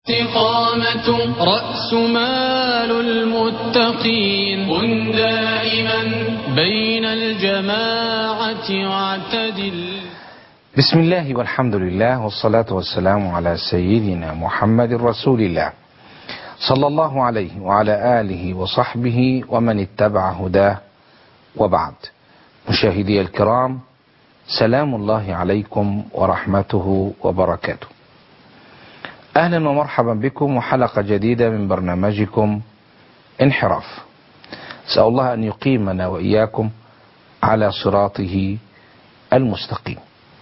استقامة رأس مال المتقين كن دائما بين الجماعة واعتدل بسم الله والحمد لله والصلاة والسلام على سيدنا محمد رسول الله صلى الله عليه وعلى آله وصحبه ومن اتبع هداه وبعد مشاهدي الكرام سلام الله عليكم ورحمته وبركاته أهلا ومرحبا بكم وحلقة جديدة من برنامجكم انحراف أسأل الله أن يقيمنا وإياكم على صراطه المستقيم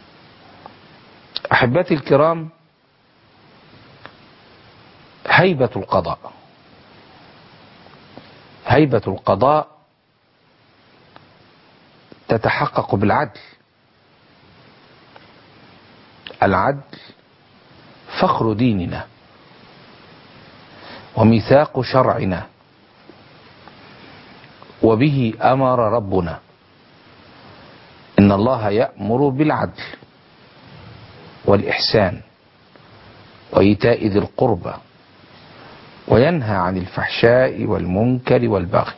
أحبتي الكرام هيبة القضاء هيبة القضاء تتحقق بالعدل العدل فخر ديننا وميثاق شرعنا وبه امر ربنا ان الله يامر بالعدل والاحسان وايتاء ذي القربى وينهى عن الفحشاء والمنكر والبغي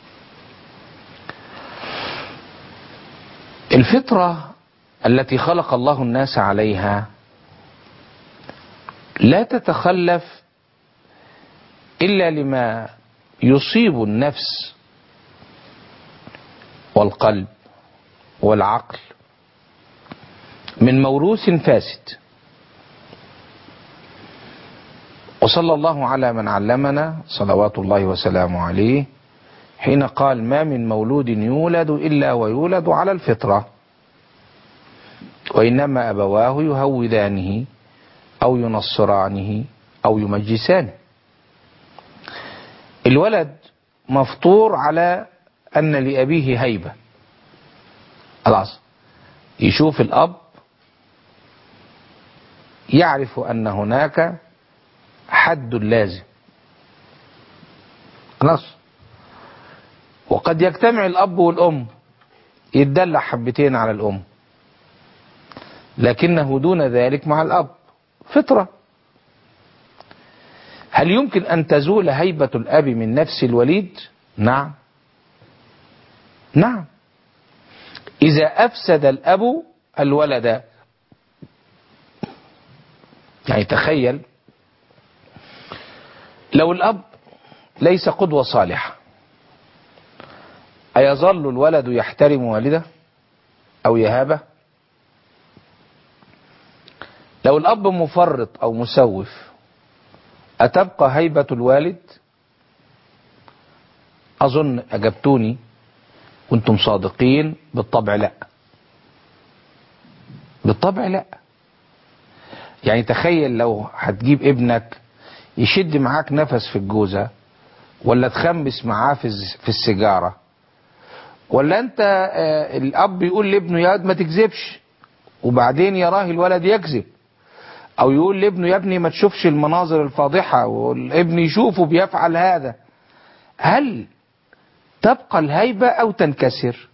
الفطره التي خلق الله الناس عليها لا تتخلف الا لما يصيب النفس والقلب والعقل من موروث فاسد وصلى الله على من علمنا صلوات الله وسلامه عليه حين قال ما من مولود يولد الا ويولد على الفطره وانما ابواه يهودانه أو ينصرانه أو يمجسانه الولد مفطور على أن لأبيه هيبة خلاص يشوف الأب يعرف أن هناك حد لازم خلاص وقد يجتمع الأب والأم يتدلع حبتين على الأم لكنه دون ذلك مع الأب فطرة هل يمكن أن تزول هيبة الأب من نفس الوليد نعم نعم إذا أفسد الأب الولد يعني تخيل لو الأب ليس قدوة صالحة أيظل الولد يحترم والده أو يهابه لو الأب مفرط أو مسوف أتبقى هيبة الوالد أظن أجبتوني وانتم صادقين بالطبع لا بالطبع لا يعني تخيل لو هتجيب ابنك يشد معاك نفس في الجوزة ولا تخمس معاه في السيجارة ولا انت الاب يقول لابنه يا ما تكذبش وبعدين يراه الولد يكذب او يقول لابنه يا ابني ما تشوفش المناظر الفاضحة والابن يشوفه بيفعل هذا هل تبقى الهيبة او تنكسر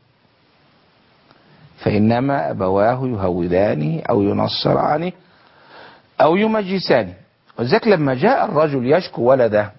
فانما ابواه يهودانه او ينصرانه او يمجسانه ولذلك لما جاء الرجل يشكو ولده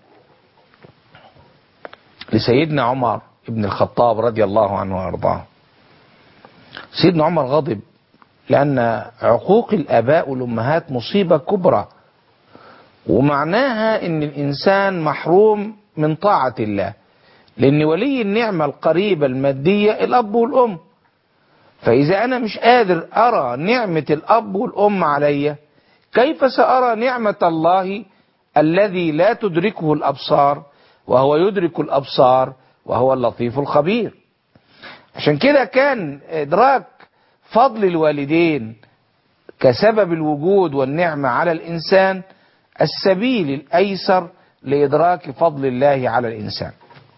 لسيدنا عمر ابن الخطاب رضي الله عنه وارضاه سيدنا عمر غضب لأن عقوق الآباء والأمهات مصيبة كبرى ومعناها أن الإنسان محروم من طاعة الله لأن ولي النعمة القريبة المادية الأب والأم فإذا أنا مش قادر أرى نعمة الأب والأم علي كيف سأرى نعمة الله الذي لا تدركه الأبصار وهو يدرك الأبصار وهو اللطيف الخبير عشان كده كان إدراك فضل الوالدين كسبب الوجود والنعمة على الإنسان السبيل الأيسر لإدراك فضل الله على الإنسان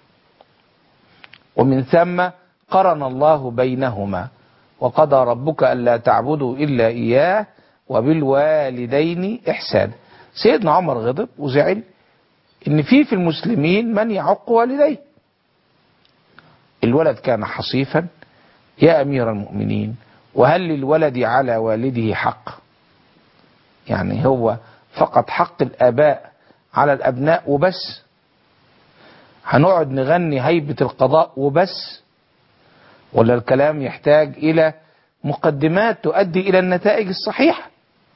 ومن ثم قرن الله بينهما وقضى ربك ألا تعبدوا إلا إياه وبالوالدين إحسان سيدنا عمر غضب وزعل إن في في المسلمين من يعق والديه الولد كان حصيفا يا أمير المؤمنين وهل للولد على والده حق يعني هو فقط حق الآباء على الأبناء وبس هنقعد نغني هيبة القضاء وبس ولا الكلام يحتاج إلى مقدمات تؤدي إلى النتائج الصحيحة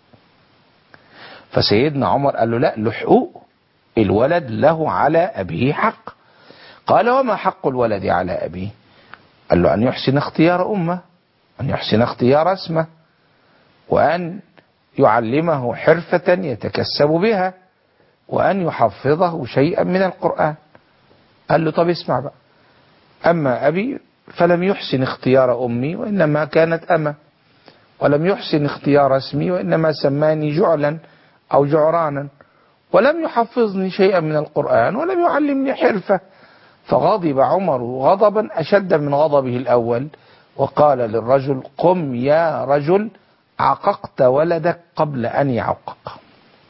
فسيدنا عمر قال له لا له حقوق الولد له على أبيه حق قال وما حق الولد على أبيه قال له أن يحسن اختيار أمه أن يحسن اختيار اسمه وأن يعلمه حرفة يتكسب بها وأن يحفظه شيئا من القرآن قال له طب اسمع بقى أما أبي فلم يحسن اختيار أمي وإنما كانت أمة ولم يحسن اختيار اسمي وإنما سماني جعلا أو جعرانا ولم يحفظني شيئا من القرآن ولم يعلمني حرفة فغضب عمر غضبا أشد من غضبه الأول وقال للرجل قم يا رجل عققت ولدك قبل أن يعقق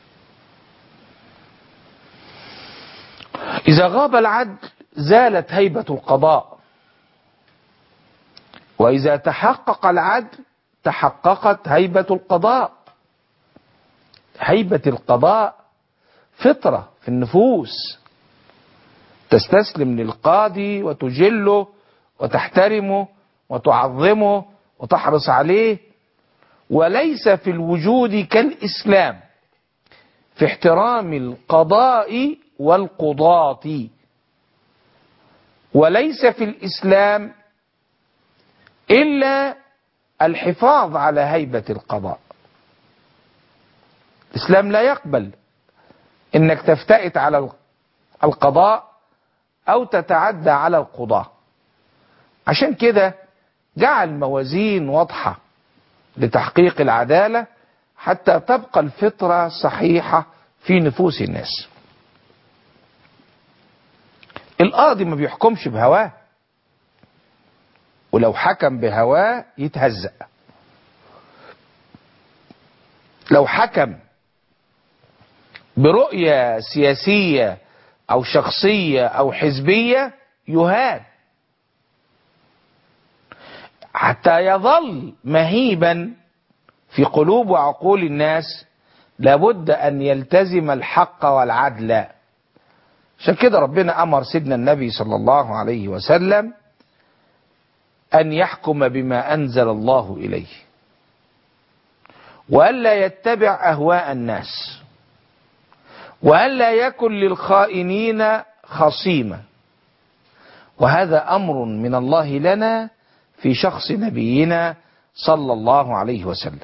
إذا غاب العدل زالت هيبة القضاء وإذا تحقق العدل تحققت هيبة القضاء هيبة القضاء فطرة في النفوس تستسلم للقاضي وتجله وتحترمه وتعظمه وتحرص عليه وليس في الوجود كالإسلام في احترام القضاء والقضاة وليس في الإسلام إلا الحفاظ على هيبة القضاء الإسلام لا يقبل إنك تفتئت على القضاء أو تتعدى على القضاة عشان كده جعل موازين واضحة لتحقيق العدالة حتى تبقى الفطرة صحيحة في نفوس الناس القاضي ما بيحكمش بهواه ولو حكم بهواه يتهزأ لو حكم برؤية سياسية أو شخصية أو حزبية يهان حتى يظل مهيبا في قلوب وعقول الناس لابد أن يلتزم الحق والعدل عشان كده ربنا أمر سيدنا النبي صلى الله عليه وسلم أن يحكم بما أنزل الله إليه وألا يتبع أهواء الناس وألا يكن للخائنين خصيما وهذا أمر من الله لنا في شخص نبينا صلى الله عليه وسلم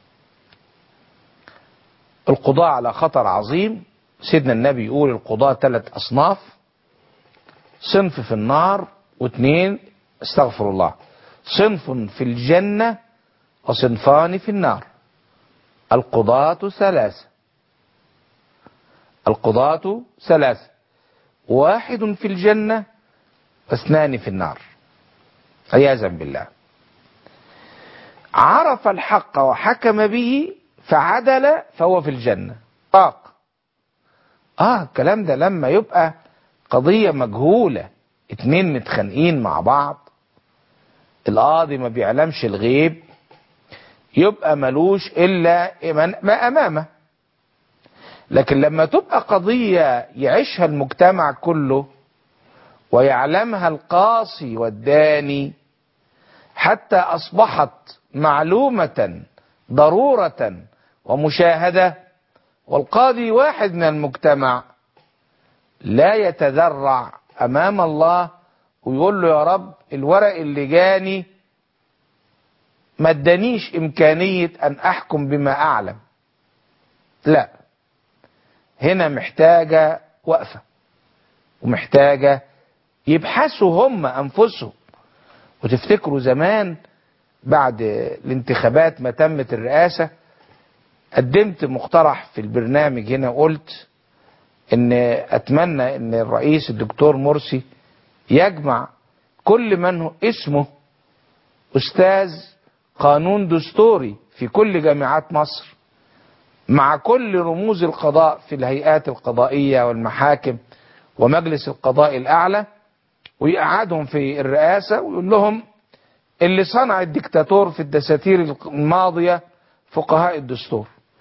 القضاء على خطر عظيم سيدنا النبي يقول القضاء ثلاث أصناف صنف في النار واثنين استغفر الله صنف في الجنة وصنفان في النار القضاة ثلاثة القضاة ثلاثة واحد في الجنة واثنان في النار عياذا بالله عرف الحق وحكم به فعدل فهو في الجنة طاق اه الكلام ده لما يبقى قضية مجهولة اتنين متخانقين مع بعض القاضي ما بيعلمش الغيب يبقى ملوش الا ما امامه لكن لما تبقى قضية يعيشها المجتمع كله ويعلمها القاصي والداني حتى أصبحت معلومة ضرورة ومشاهدة والقاضي واحد من المجتمع لا يتذرع أمام الله ويقول له يا رب الورق اللي جاني ما ادانيش إمكانية أن أحكم بما أعلم لا هنا محتاجة وقفة ومحتاجة يبحثوا هم أنفسهم وتفتكروا زمان بعد الانتخابات ما تمت الرئاسة قدمت مقترح في البرنامج هنا وقلت ان اتمنى ان الرئيس الدكتور مرسي يجمع كل من هو اسمه استاذ قانون دستوري في كل جامعات مصر مع كل رموز القضاء في الهيئات القضائية والمحاكم ومجلس القضاء الأعلى ويقعدهم في الرئاسة ويقول لهم اللي صنع الدكتاتور في الدساتير الماضية فقهاء الدستور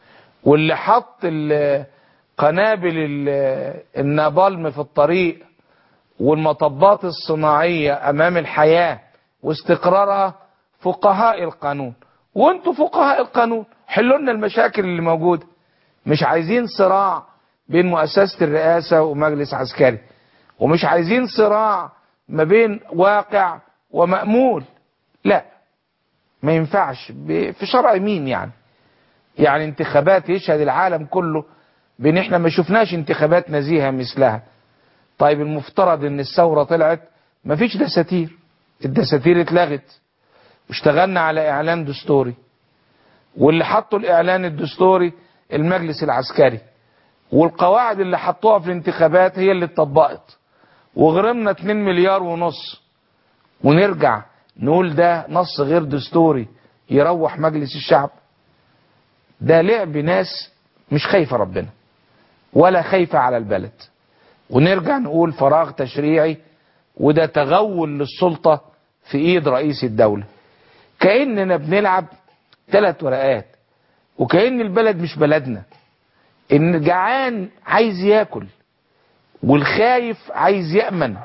واللي حط ال- قنابل ال- النابالم في الطريق والمطبات الصناعية أمام الحياة واستقرارها فقهاء القانون وانتوا فقهاء القانون حلوا لنا المشاكل اللي موجودة مش عايزين صراع بين مؤسسة الرئاسة ومجلس عسكري ومش عايزين صراع ما بين واقع ومأمول لا ما ينفعش ب- في شرع مين يعني يعني انتخابات يشهد العالم كله بان احنا ما شفناش انتخابات نزيهة مثلها طيب المفترض ان الثورة طلعت مفيش دساتير الدساتير اتلغت واشتغلنا على اعلان دستوري واللي حطوا الاعلان الدستوري المجلس العسكري والقواعد اللي حطوها في الانتخابات هي اللي اتطبقت وغرمنا 2 مليار ونص ونرجع نقول ده نص غير دستوري يروح مجلس الشعب ده لعب ناس مش خايفة ربنا ولا خايفة على البلد ونرجع نقول فراغ تشريعي وده تغول للسلطة في ايد رئيس الدولة كأننا بنلعب ثلاث ورقات وكأن البلد مش بلدنا ان جعان عايز ياكل والخايف عايز يأمن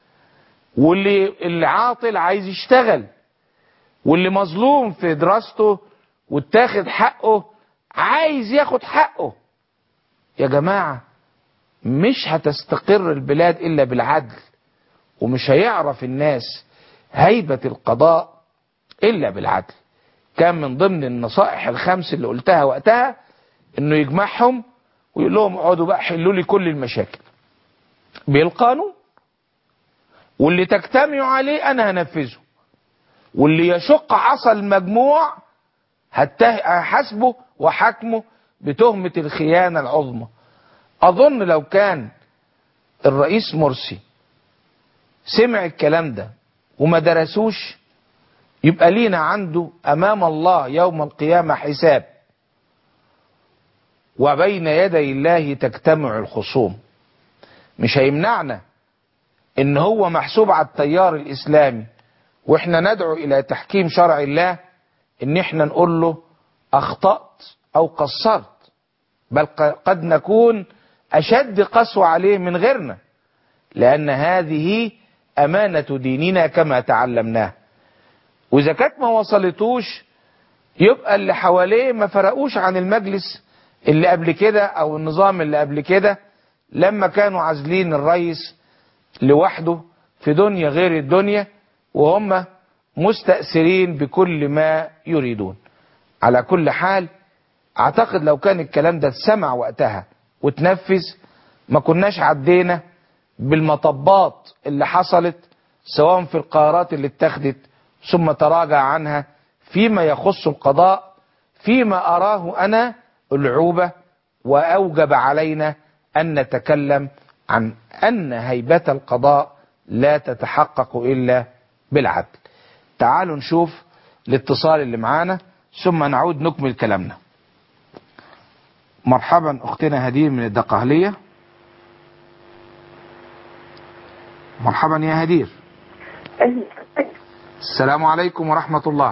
واللي اللي عاطل عايز يشتغل واللي مظلوم في دراسته واتاخد حقه عايز ياخد حقه يا جماعة مش هتستقر البلاد إلا بالعدل ومش هيعرف الناس هيبة القضاء إلا بالعدل كان من ضمن النصائح الخمس اللي قلتها وقتها انه يجمعهم ويقول لهم اقعدوا بقى حلوا لي كل المشاكل بالقانون واللي تجتمعوا عليه انا هنفذه واللي يشق عصا المجموع هته- هحاسبه وحاكمه بتهمة الخيانة العظمى اظن لو كان الرئيس مرسي سمع الكلام ده وما درسوش يبقى لينا عنده امام الله يوم القيامة حساب وبين يدي الله تجتمع الخصوم مش هيمنعنا ان هو محسوب على التيار الاسلامي واحنا ندعو الى تحكيم شرع الله ان احنا نقول له اخطأت او قصرت بل ق- قد نكون اشد قسوة عليه من غيرنا لان هذه امانة ديننا كما تعلمناه واذا كانت ما وصلتوش يبقى اللي حواليه ما فرقوش عن المجلس اللي قبل كده او النظام اللي قبل كده لما كانوا عازلين الرئيس لوحده في دنيا غير الدنيا وهم مستأثرين بكل ما يريدون على كل حال اعتقد لو كان الكلام ده اتسمع وقتها وتنفذ ما كناش عدينا بالمطبات اللي حصلت سواء في القرارات اللي اتخذت ثم تراجع عنها فيما يخص القضاء فيما أراه أنا العوبة وأوجب علينا أن نتكلم عن أن هيبة القضاء لا تتحقق إلا بالعدل تعالوا نشوف الاتصال اللي معانا ثم نعود نكمل كلامنا مرحبا أختنا هدير من الدقهلية مرحبا يا هدير السلام عليكم ورحمة الله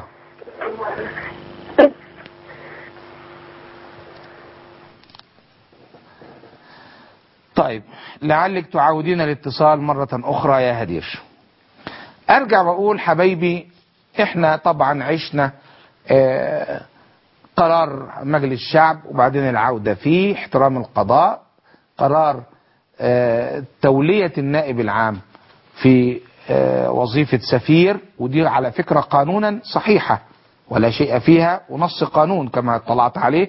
طيب لعلك تعودين الاتصال مرة أخرى يا هدير أرجع وأقول حبايبي إحنا طبعا عشنا آه، قرار مجلس الشعب وبعدين العودة فيه احترام القضاء قرار آه، تولية النائب العام في آه، وظيفة سفير ودي على فكرة قانونا صحيحة ولا شيء فيها ونص قانون كما اطلعت عليه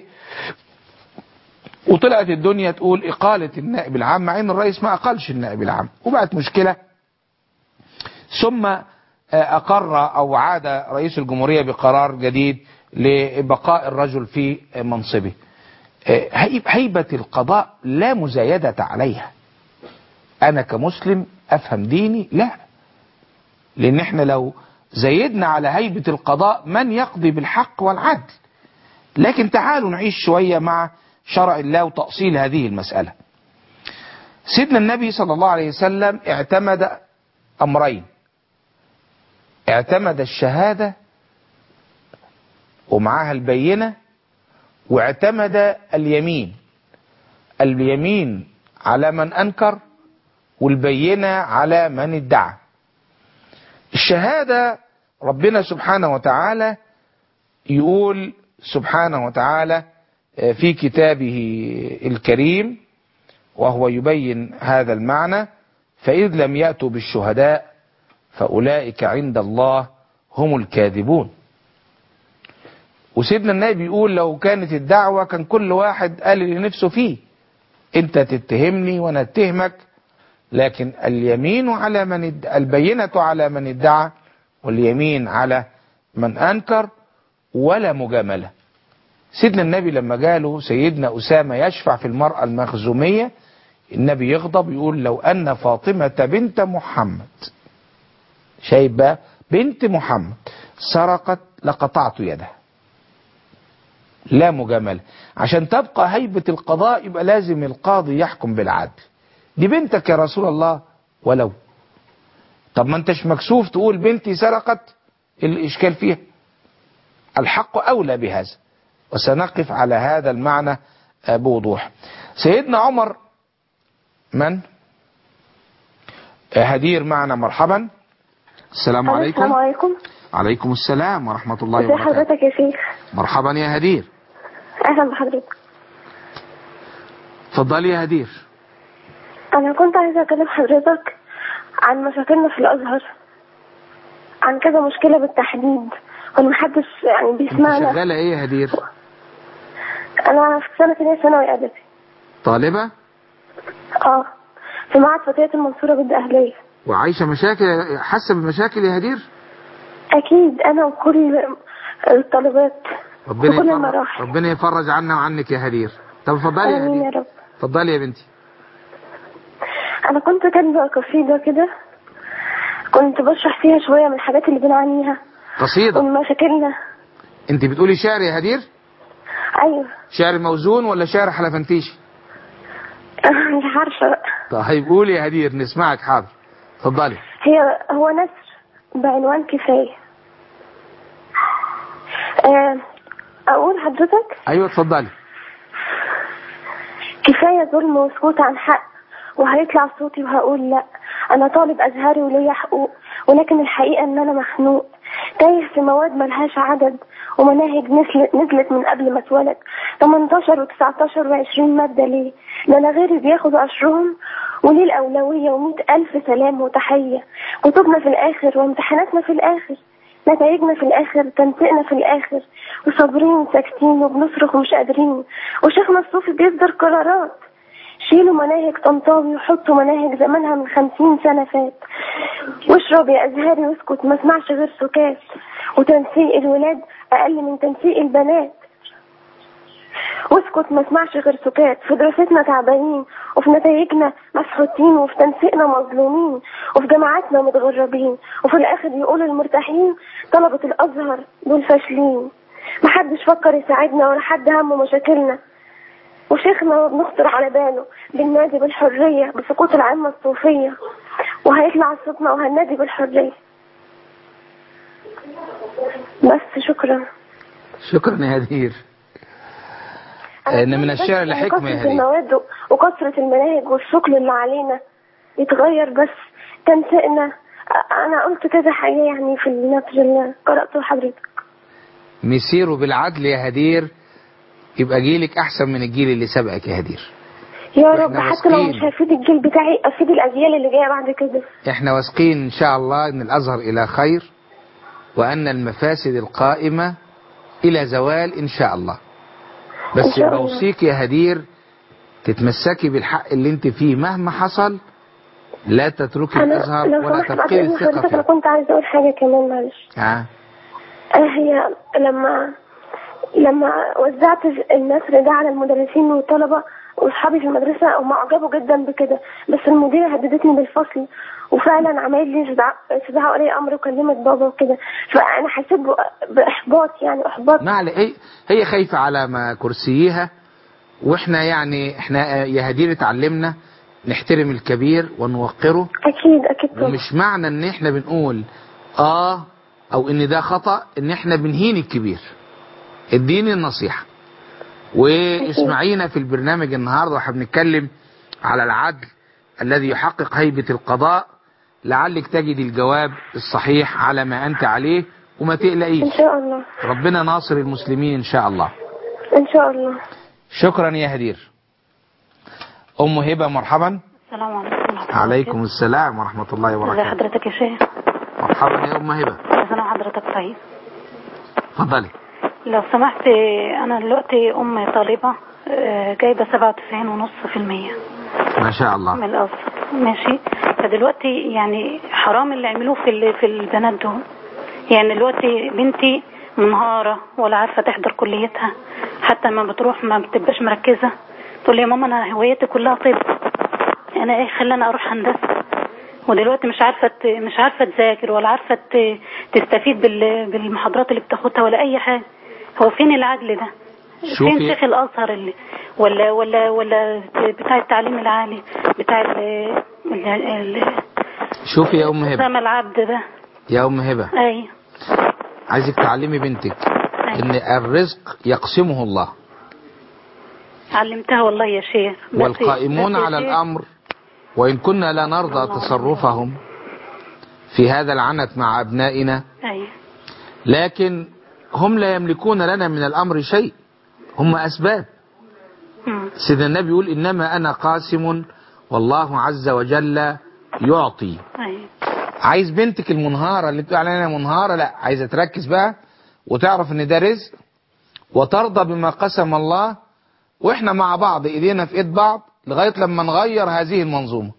وطلعت الدنيا تقول إقالة النائب العام مع إن الرئيس ما أقلش النائب العام وبقت مشكلة ثم آه، أقر أو عاد رئيس الجمهورية بقرار جديد لبقاء الرجل في منصبه آه، هيب- هيبة القضاء لا مزايدة عليها أنا كمسلم أفهم ديني لا لأن احنا لو زيدنا على هيبة القضاء من يقضي بالحق والعدل لكن تعالوا نعيش شوية مع شرع الله وتأصيل هذه المسألة سيدنا النبي صلى الله عليه وسلم اعتمد أمرين اعتمد الشهادة ومعها البينة واعتمد اليمين اليمين على من أنكر والبينة على من ادعى الشهادة ربنا سبحانه وتعالى يقول سبحانه وتعالى في كتابه الكريم وهو يبين هذا المعنى فإذ لم يأتوا بالشهداء فأولئك عند الله هم الكاذبون وسيدنا النبي يقول لو كانت الدعوة كان كل واحد قال اللي نفسه فيه انت تتهمني وانا اتهمك لكن اليمين على من اد... البينة على من ادعى واليمين على من انكر ولا مجاملة سيدنا النبي لما جاله سيدنا أسامة يشفع في المرأة المخزومية النبي يغضب يقول لو أن فاطمة بنت محمد شايف بقى بنت محمد سرقت لقطعت يدها لا مجاملة عشان تبقى هيبة القضاء يبقى لازم القاضي يحكم بالعدل دي بنتك يا رسول الله ولو طب ما انتش مكسوف تقول بنتي سرقت الإشكال فيها الحق أولى بهذا وسنقف على هذا المعنى بوضوح سيدنا عمر من هدير معنا مرحبا السلام عليكم السلام عليكم عليكم السلام ورحمة الله ازي وبركاته حضرتك يا شيخ مرحبا يا هدير اهلا بحضرتك اتفضلي يا هدير انا كنت عايزه اكلم حضرتك عن مشاكلنا في الازهر عن كذا مشكله بالتحديد ومحدش يعني انت بيسمعنا شغالة ايه يا هدير انا في سنه ثانيه ثانوي ادبي طالبة اه في معهد فتيات المنصوره ضد اهليه وعايشة مشاكل حاسة بمشاكل يا هدير اكيد انا وكل الطالبات ربنا في كل يفرج المراحل ربنا يفرج عنا وعنك يا هدير طب اتفضلي يا امين يا هدير رب اتفضلي يا بنتي انا كنت كاتبه قصيده كده كنت بشرح فيها شويه من الحاجات اللي بنعانيها قصيدة ومن مشاكلنا انت بتقولي شعر يا هدير ايوه شعر موزون ولا شعر حلفنتيشي مش عارفه بقى طيب قولي يا هدير نسمعك حاضر اتفضلي هي هو نثر بعنوان كفاية آه، أقول حضرتك ايوه اتفضلي كفاية ظلم وسكوت عن حق وهيطلع صوتي وهقول لأ أنا طالب أزهري وليا حقوق ولكن الحقيقة إن أنا مخنوق تايه في مواد ملهاش عدد ومناهج نزلت, نزلت من قبل ما اتولد 18 و19 و20 مادة ليه ده أنا غيري بياخد عشرهم وليه الأولوية ومئة ألف سلام وتحية كتبنا في الآخر وامتحاناتنا في الآخر نتائجنا في الآخر تنطقنا في الآخر وصابرين ساكتين وبنصرخ ومش قادرين وشيخنا الصوفي بيصدر قرارات شيلوا مناهج طنطاوي وحطوا مناهج زمانها من خمسين سنة فات واشرب يا أزهري واسكت ما اسمعش غير سكات وتنسيق الولاد أقل من تنسيق البنات واسكت ما اسمعش غير سكات في دراستنا تعبانين وفي نتائجنا مسحوتين وفي تنسيقنا مظلومين وفي جامعاتنا متغربين وفي الاخر يقولوا المرتاحين طلبة الازهر دول فاشلين محدش فكر يساعدنا ولا حد همه مشاكلنا وشيخنا بنخطر على باله بالنادي بالحرية بسقوط العامة الصوفية وهيطلع صوتنا وهنادي بالحرية بس شكرا شكرا يا هدير ان من بس الشعر يعني لحكمة يا كثرة هدير المواد وكثرة المناهج والشغل اللي علينا يتغير بس تنسقنا أنا قلت كذا حاجة يعني في النثر اللي قرأته لحضرتك مسيروا بالعدل يا هدير يبقى جيلك احسن من الجيل اللي سبقك يا هدير يا وإحنا رب حتى لو واثقين. مش هيفيد الجيل بتاعي أفيد الأجيال اللي جاية بعد كده احنا واثقين ان شاء الله ان الازهر الى خير وان المفاسد القائمة الى زوال ان شاء الله إن بس شاء الله. بوصيك يا هدير تتمسكي بالحق اللي انت فيه مهما حصل لا تتركي أنا الازهر لو ولا سمحت بعد تفقدي إذن الثقة حضرتك أنا فيه كنت عايزة أقول حاجة كمان معلش ها آه، هي لما لما وزعت النثر ده على المدرسين والطلبة واصحابي في المدرسة هم اعجبوا جدا بكده بس المديرة هددتني بالفصل وفعلا عمل لي استدعاء استدعاء ولي امر وكلمت بابا وكده فانا حسيت ب- باحباط يعني احباط ما علي هي هي خايفة على ما كرسيها واحنا يعني احنا يا هدير اتعلمنا نحترم الكبير ونوقره اكيد اكيد طبعا ومش معنى ان احنا بنقول اه او ان ده خطأ ان احنا بنهين الكبير اديني النصيحة واسمعينا في البرنامج النهارده واحنا بنتكلم على العدل الذي يحقق هيبة القضاء لعلك تجد الجواب الصحيح على ما أنت عليه وما ان تقلقيش شاء الله ربنا ناصر المسلمين إن شاء الله ان شاء الله شكرا يا هدير أم هبة مرحبا السلام عليكم ورحمة الله عليكم السلام ورحمة الله ازي وبركاته حضرتك يا شيخ مرحبا يا أم هبة كل سنة وحضرتك طيب اتفضلي لو سمحت أنا دلوقتي أم طالبة آه، جايبة سبعة وتسعين ونص في المية ما شاء الله من الأزهر ماشي فدلوقتي يعني حرام اللي عملوه في ال- في البنات دول يعني دلوقتي بنتي منهارة ولا عارفة تحضر كليتها حتى لما بتروح ما بتبقاش مركزة تقول لي يا ماما أنا هوايتي كلها طب أنا إيه خلاني أروح هندسة ودلوقتي مش عارفة ت- مش عارفة تذاكر ولا عارفة ت- تستفيد بال- بالمحاضرات اللي بتاخدها ولا أي حاجة هو فين العدل ده؟ شوفي- فين شيخ الازهر اللي ولا ولا ولا بتاع التعليم العالي بتاع ال ال- ال- شوفي يا أم هبة اسامه العبد ده يا أم هبة اي عايزك تعلمي بنتك إن الرزق يقسمه الله علمتها والله يا شيخ بس- والقائمون بس يا على شيخ، الأمر وإن كنا لا نرضى تصرفهم في هذا العنت مع أبنائنا اي لكن هم لا يملكون لنا من الأمر شيء هم أسباب مم. سيدنا النبي يقول إنما أنا قاسم والله عز وجل يعطي اي عايز بنتك المنهارة اللي بتقول عليها منهارة لا عايزة تركز بقى وتعرف ان ده رزق وترضى بما قسم الله واحنا مع بعض ايدينا في ايد بعض لغاية لما نغير هذه المنظومة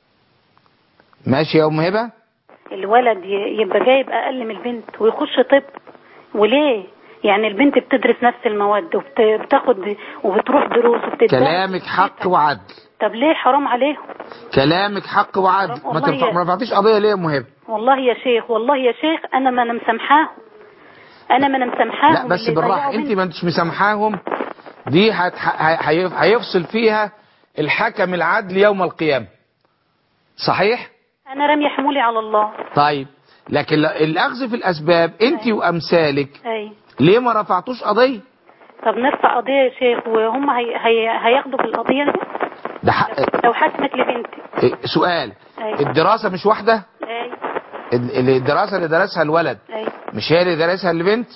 ماشي يا ام هبة الولد ي- يبقى جايب اقل من البنت ويخش طب وليه يعني البنت بتدرس نفس المواد وبتاخد وبتروح دروس وبتدرس كلامك حق وعدل طب ليه حرام عليهم كلامك حق وعدل ما والله ترفع يا- ما رفعتيش قضية ليه يا ام هبة والله يا شيخ والله يا شيخ انا ما انا مسامحاهم انا ما انا مسامحاهم لا بس اللي بالراحة ضيعوا انت بنتي. ما انتش مسامحاهم دي هت- ه- هي- هيفصل فيها الحكم العدل يوم القيامة صحيح؟ انا راميه حمولي على الله طيب لكن ل- الاخذ في الاسباب انت وامثالك اي ليه ما رفعتوش قضيه طب نرفع قضيه يا شيخ وهم هي... هي... هياخدوا في القضيه دي ده حق لو حكمت لبنتي إيه، سؤال أيوة. الدراسه مش واحده اي ال- ال- الدراسه اللي درسها الولد اي مش هي اللي درسها البنت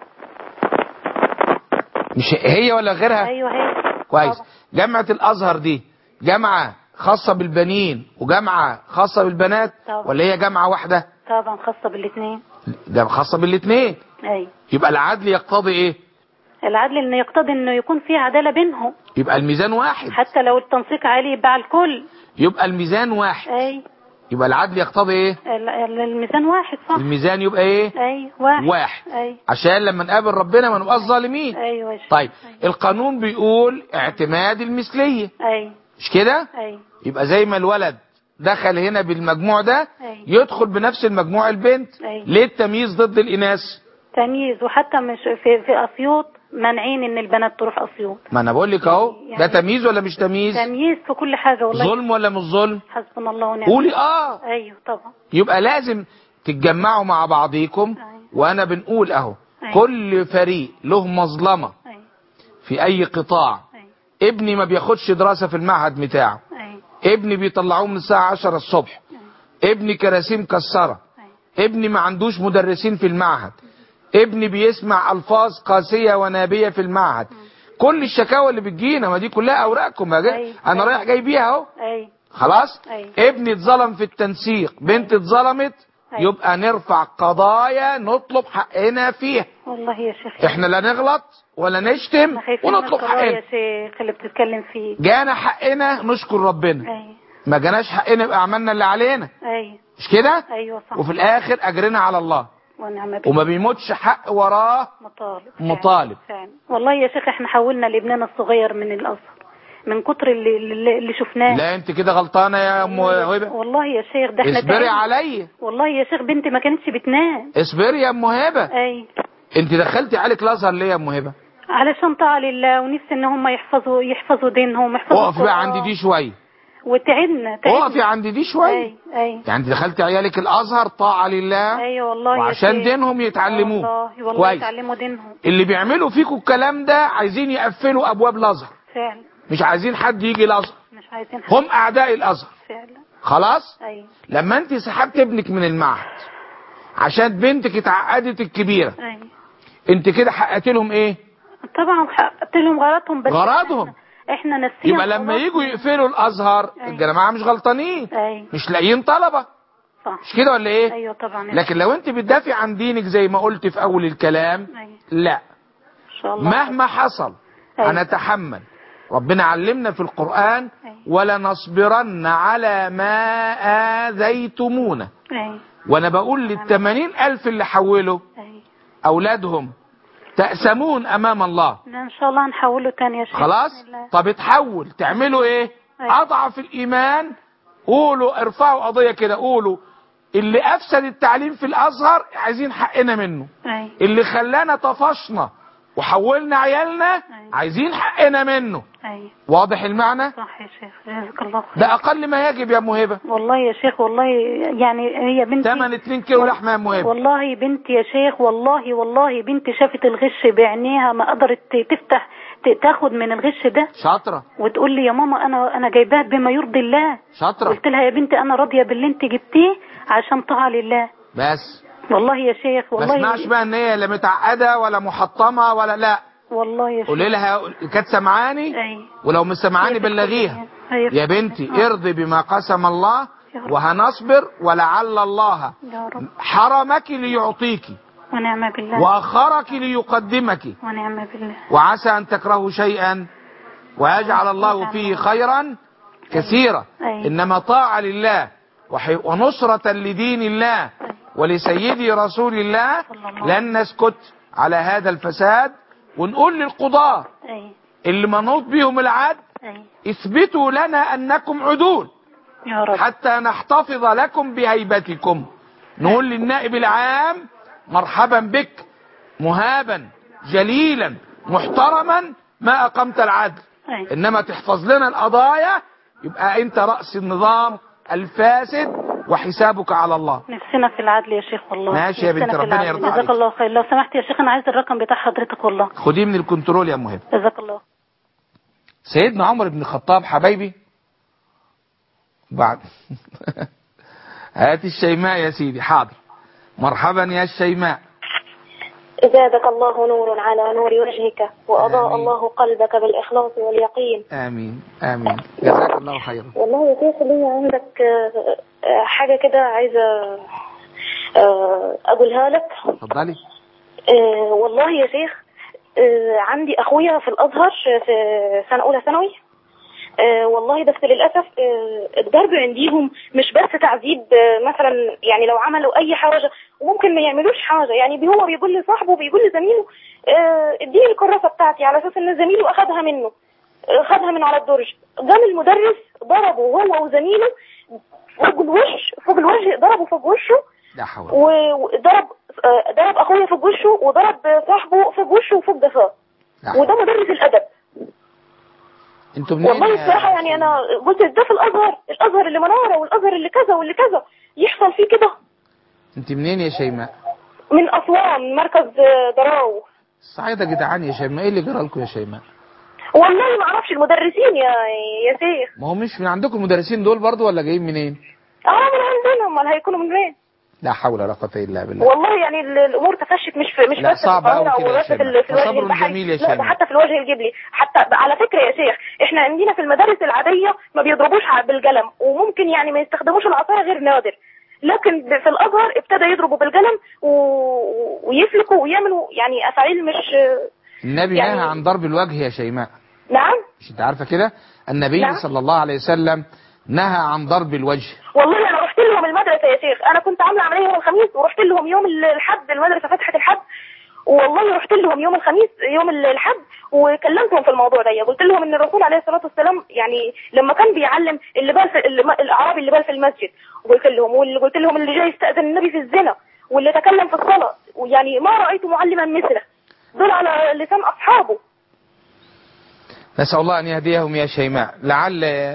مش هي ولا غيرها ايوه هي كويس طبعا. جامعه الازهر دي جامعه خاصه بالبنين وجامعه خاصه بالبنات طبعا. ولا هي جامعه واحده طبعا خاصه بالاثنين ده خاصه بالاثنين اي يبقى العدل يقتضي ايه العدل انه يقتضي انه يكون في عداله بينهم يبقى الميزان واحد حتى لو التنسيق عالي يبقى على الكل يبقى الميزان واحد اي يبقى العدل يقتضي ايه ال- ال- الميزان واحد صح الميزان يبقى ايه اي واحد واحد اي عشان لما نقابل ربنا ما نبقاش ظالمين ايوه يا شيخ. طيب القانون بيقول اعتماد المثلية اي مش كده اي يبقى زي ما الولد دخل هنا بالمجموع ده أي. يدخل بنفس المجموع البنت أي. ليه التمييز ضد الاناث تمييز وحتى مش في في اسيوط مانعين ان البنات تروح اسيوط ما انا بقول لك اهو ده يعني- تمييز ولا مش تمييز تمييز في كل حاجه والله ظلم ولا مش ظلم حسبنا الله ونعم قولي اه ايوه طبعا يبقى لازم تتجمعوا مع بعضيكم أيوة. وانا بنقول اهو أيوة. كل فريق له مظلمة ايوه في اي قطاع ايوه ابني ما بياخدش دراسة في المعهد بتاعه ايوه ابني بيطلعوه من الساعة 10 الصبح ابني كراسي مكسرة ايوه ابني ما عندوش مدرسين في المعهد ابني بيسمع الفاظ قاسية ونابية في المعهد كل الشكاوى اللي بتجينا ما دي كلها اوراقكم يا جا- أيوة. انا أيوة. رايح جاي بيها اهو ايوه خلاص أيوة. ابني اتظلم في التنسيق بنت اتظلمت أيوة. يبقى نرفع قضايا نطلب حقنا فيها والله يا شيخ احنا لا نغلط ولا نشتم احنا خايفين من ونطلب القضايا حقنا يا شيخ اللي بتتكلم فيه جانا حقنا نشكر ربنا ايوه ما جاناش حقنا يبقى عملنا اللي علينا ايوه مش كده ايوه صح وفي الاخر اجرنا على الله ونعم بالله وما بيموتش حق وراه مطالب مطالب. فعلا. والله يا شيخ احنا حولنا لابننا الصغير من الازهر من كتر اللي اللي, اللي شفناه لا انت كده غلطانه يا ام هبه والله يا شيخ ده احنا اصبري تعبنا. عليا والله يا شيخ بنتي ما كانتش بتنام اصبري يا ام هبه اي انت دخلتي عليك الازهر ليه يا ام هبه علشان طاعة لله ونفسي ان هم يحفظوا يحفظوا دينهم يحفظوا اقف بقى القرآن. عندي دي شويه وتعبنا تعبنا اقفي عند دي شويه اي اي يعني انت دخلت عيالك الازهر طاعه لله ايوه والله يا وعشان شيخ. دينهم يتعلموه والله والله كويس يتعلموا دينهم اللي بيعملوا فيكم الكلام ده عايزين يقفلوا ابواب الازهر فعلا مش عايزين حد يجي الازهر مش عايزين حد هم اعداء الازهر فعلا خلاص ايوه لما انت سحبت ابنك من المعهد عشان بنتك اتعقدت الكبيره ايوه انت كده حققت لهم ايه طبعا حققت لهم غلطهم بس غرضهم. احنا, احنا ناسيين يبقى لما خلاص. يجوا يقفلوا الازهر أيوة. الجماعه مش غلطانين ايوه مش لاقيين طلبه صح مش كده ولا ايه ايوه طبعا لكن لو انت بتدافع عن دينك زي ما قلت في اول الكلام ايوه لا ان شاء الله مهما حصل أيوة. هنتحمل ربنا علمنا في القرآن أيوة. ولنصبرن على ما آذيتمونا ايوه وانا بقول للثمانين ألف اللي حولوا ايوه أولادهم تأسمون أمام الله ان شاء الله هنحوله تاني يا شيخ خلاص بإذن الله. طب اتحول تعملوا ايه أيوة. أضعف الإيمان قولوا ارفعوا قضية كده قولوا اللي أفسد التعليم في الأزهر عايزين حقنا منه ايوه اللي خلانا طفشنا وحولنا عيالنا عايزين حقنا منه ايوه واضح المعنى صح يا شيخ جزاك الله خير ده اقل ما يجب يا موهبه والله يا شيخ والله يعني هي بنتي 8 2 كيلو لحمه يا موهبه والله بنتي يا شيخ والله والله بنتي شافت الغش بعينيها ما قدرت تفتح ت- تاخد من الغش ده شاطره وتقول لي يا ماما انا انا جايباها بما يرضي الله شاطره قلت لها يا بنتي انا راضيه باللي انت جبتيه عشان طاعه لله بس والله يا شيخ ما والله اسمعش بقى ان هي لا متعقده ولا محطمه ولا لا والله يا شيخ قولي لها كانت سامعاني اي ولو مش سامعاني هي في بلغيها الكلية. هي في يا بنتي الكلية. ارضي بما قسم الله يا رب. وهنصبر ولعل الله يا رب حرمك ليعطيك ونعم بالله واخرك ليقدمك ونعم بالله وعسى ان تكرهوا شيئا ويجعل الله فيه خيرا كثيرا أي. انما طاعه لله وحي- ونصره لدين الله ولسيدي رسول الله صلى الله لن نسكت على هذا الفساد ونقول للقضاه اي اللي منوط بهم العدل اي اثبتوا لنا انكم عدول يا رب حتى نحتفظ لكم بهيبتكم نقول للنائب العام مرحبا بك مهابا جليلا محترما ما اقمت العدل أي. انما تحفظ لنا القضايا يبقى انت راس النظام الفاسد وحسابك على الله نفسنا في العدل يا شيخ والله ماشي يا نفسنا بنت، في ربنا العدل. يرضى عليك. جزاك الله خير لو سمحت يا شيخ انا عايز الرقم بتاع حضرتك والله خديه من الكنترول يا مهم جزاك الله سيدنا عمر بن الخطاب حبايبي بعد هات الشيماء يا سيدي حاضر مرحبا يا الشيماء زادك الله نور على نور وجهك وأضاء آمين. الله قلبك بالإخلاص واليقين امين امين جزاك الله خيرا والله يا شيخ لي عندك آه، آه، حاجة كده عايزة آه، أقولها لك اتفضلي آه، والله يا شيخ آه، عندي أخويا في الأزهر في سنة أولى ثانوي آه، والله بس للأسف آه، الضرب عنديهم مش بس تعذيب آه، مثلا يعني لو عملوا أي حاجة وممكن ما يعملوش حاجة يعني بي- هو بيقول لصاحبه بيقول لزميله آه، اديني الكراسة بتاعتي على أساس إن زميله أخدها منه آه، خدها من على الدرج قام المدرس ضربه هو وزميله فوق الوش فوق الوجه ضربه فوق وشه لا حول و- وضرب آه، ضرب اخويا فوق وشه وضرب صاحبه فوق وشه وفوق جفاه لا حول. وده مدرس الادب انتوا منين والله يا الصراحه يعني انا قلت ده في الازهر الازهر اللي مناره والازهر اللي كذا واللي كذا يحصل فيه كده انت منين يا شيماء من اسوان مركز آه، دراو الصعيدة جدعان يا شيماء ايه اللي جرى لكم يا شيماء والله ما اعرفش المدرسين يا يا شيخ ما هو مش من عندكم المدرسين دول برضو ولا جايين منين اه من عندنا امال هيكونوا من وين لا حول ولا قوة الا بالله والله يعني ال- الامور تفشت مش في مش لا، بس في صعب أوي القاهرة كده يا وبس في, شيماء. ال- في الوجه فصبر البحري جميل يا لا ده شيماء. حتى في الوجه الجبلي حتى على فكره يا شيخ احنا عندنا في المدارس العاديه ما بيضربوش ع- بالقلم وممكن يعني ما يستخدموش العصايه غير نادر لكن ب- في الازهر ابتدى يضربوا بالقلم و... ويفلكوا ويعملوا يعني افاعيل مش النبي يعني- نهى عن ضرب الوجه يا شيماء نعم مش انت عارفة كده النبي نعم. صلى الله عليه وسلم نهى عن ضرب الوجه والله انا رحت لهم المدرسه يا شيخ انا كنت عامله عمليه يوم الخميس ورحت لهم يوم الحد المدرسه فتحت الحد والله رحت لهم يوم الخميس يوم الحد وكلمتهم في الموضوع ده قلت لهم ان الرسول عليه الصلاه والسلام يعني لما كان بيعلم اللي بال في اللي الاعرابي اللي بال في المسجد وقلت لهم واللي قلت لهم اللي جاي يستاذن النبي في الزنا واللي تكلم في الصلاه ويعني ما رايت معلما مثله دول على لسان اصحابه نسأل الله أن يهديهم يا شيماء لعل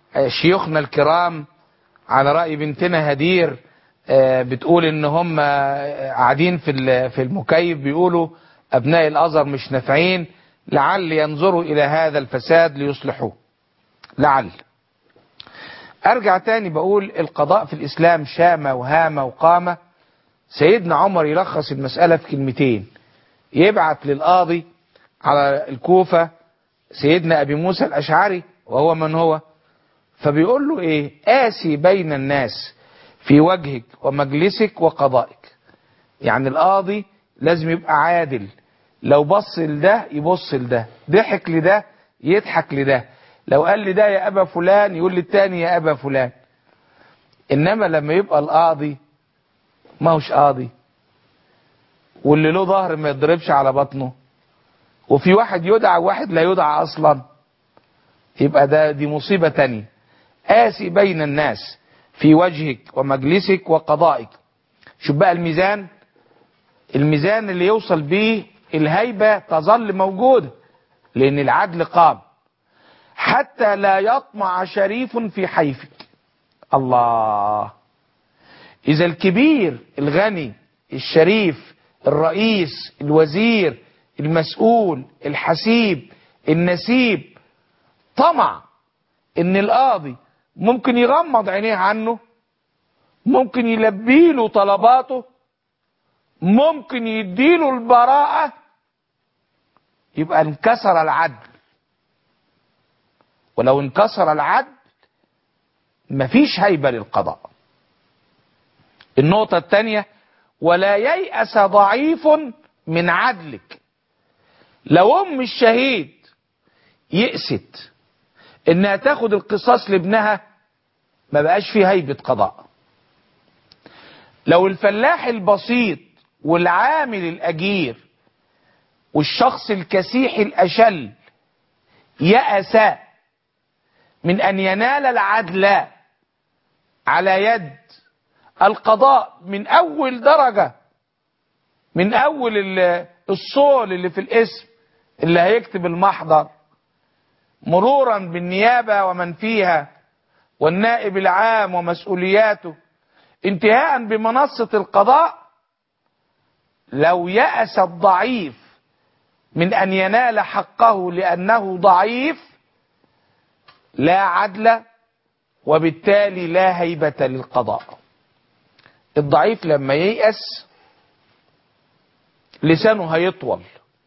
شيوخنا الكرام على رأي بنتنا هدير آه، بتقول ان هم آه، قاعدين في ال- في المكيف بيقولوا ابناء الازهر مش نافعين لعل ينظروا الى هذا الفساد ليصلحوه لعل ارجع تاني بقول القضاء في الاسلام شامة وهامة وقامة سيدنا عمر يلخص المسألة في كلمتين يبعت للقاضي على الكوفة سيدنا ابي موسى الاشعري وهو من هو فبيقول له ايه آسي بين الناس في وجهك ومجلسك وقضائك يعني القاضي لازم يبقى عادل لو بص لده يبص لده ضحك لده يضحك لده لو قال لي ده يا ابا فلان يقول للتاني يا ابا فلان انما لما يبقى القاضي ما هوش قاضي واللي له ظهر ما يضربش على بطنه وفي واحد يدعى وواحد لا يدعى اصلا يبقى ده دي مصيبة تانية آسي بين الناس في وجهك ومجلسك وقضائك شوف بقى الميزان الميزان اللي يوصل بيه الهيبة تظل موجودة لأن العدل قام حتى لا يطمع شريف في حيفك الله إذا الكبير الغني الشريف الرئيس الوزير المسؤول الحسيب النسيب طمع ان القاضي ممكن يغمض عينيه عنه ممكن يلبي له طلباته ممكن يديله البراءة يبقى انكسر العدل ولو انكسر العدل مفيش هيبة للقضاء النقطة الثانية ولا ييأس ضعيف من عدلك لو ام الشهيد يأست انها تاخد القصاص لابنها ما بقاش فيه هيبة قضاء لو الفلاح البسيط والعامل الاجير والشخص الكسيح الاشل يأس من ان ينال العدل على يد القضاء من اول درجة من اول ال- الصول اللي في الاسم اللي هيكتب المحضر مرورا بالنيابة ومن فيها والنائب العام ومسؤولياته انتهاء بمنصة القضاء لو يأس الضعيف من أن ينال حقه لأنه ضعيف لا عدل وبالتالي لا هيبة للقضاء الضعيف لما ييأس لسانه هيطول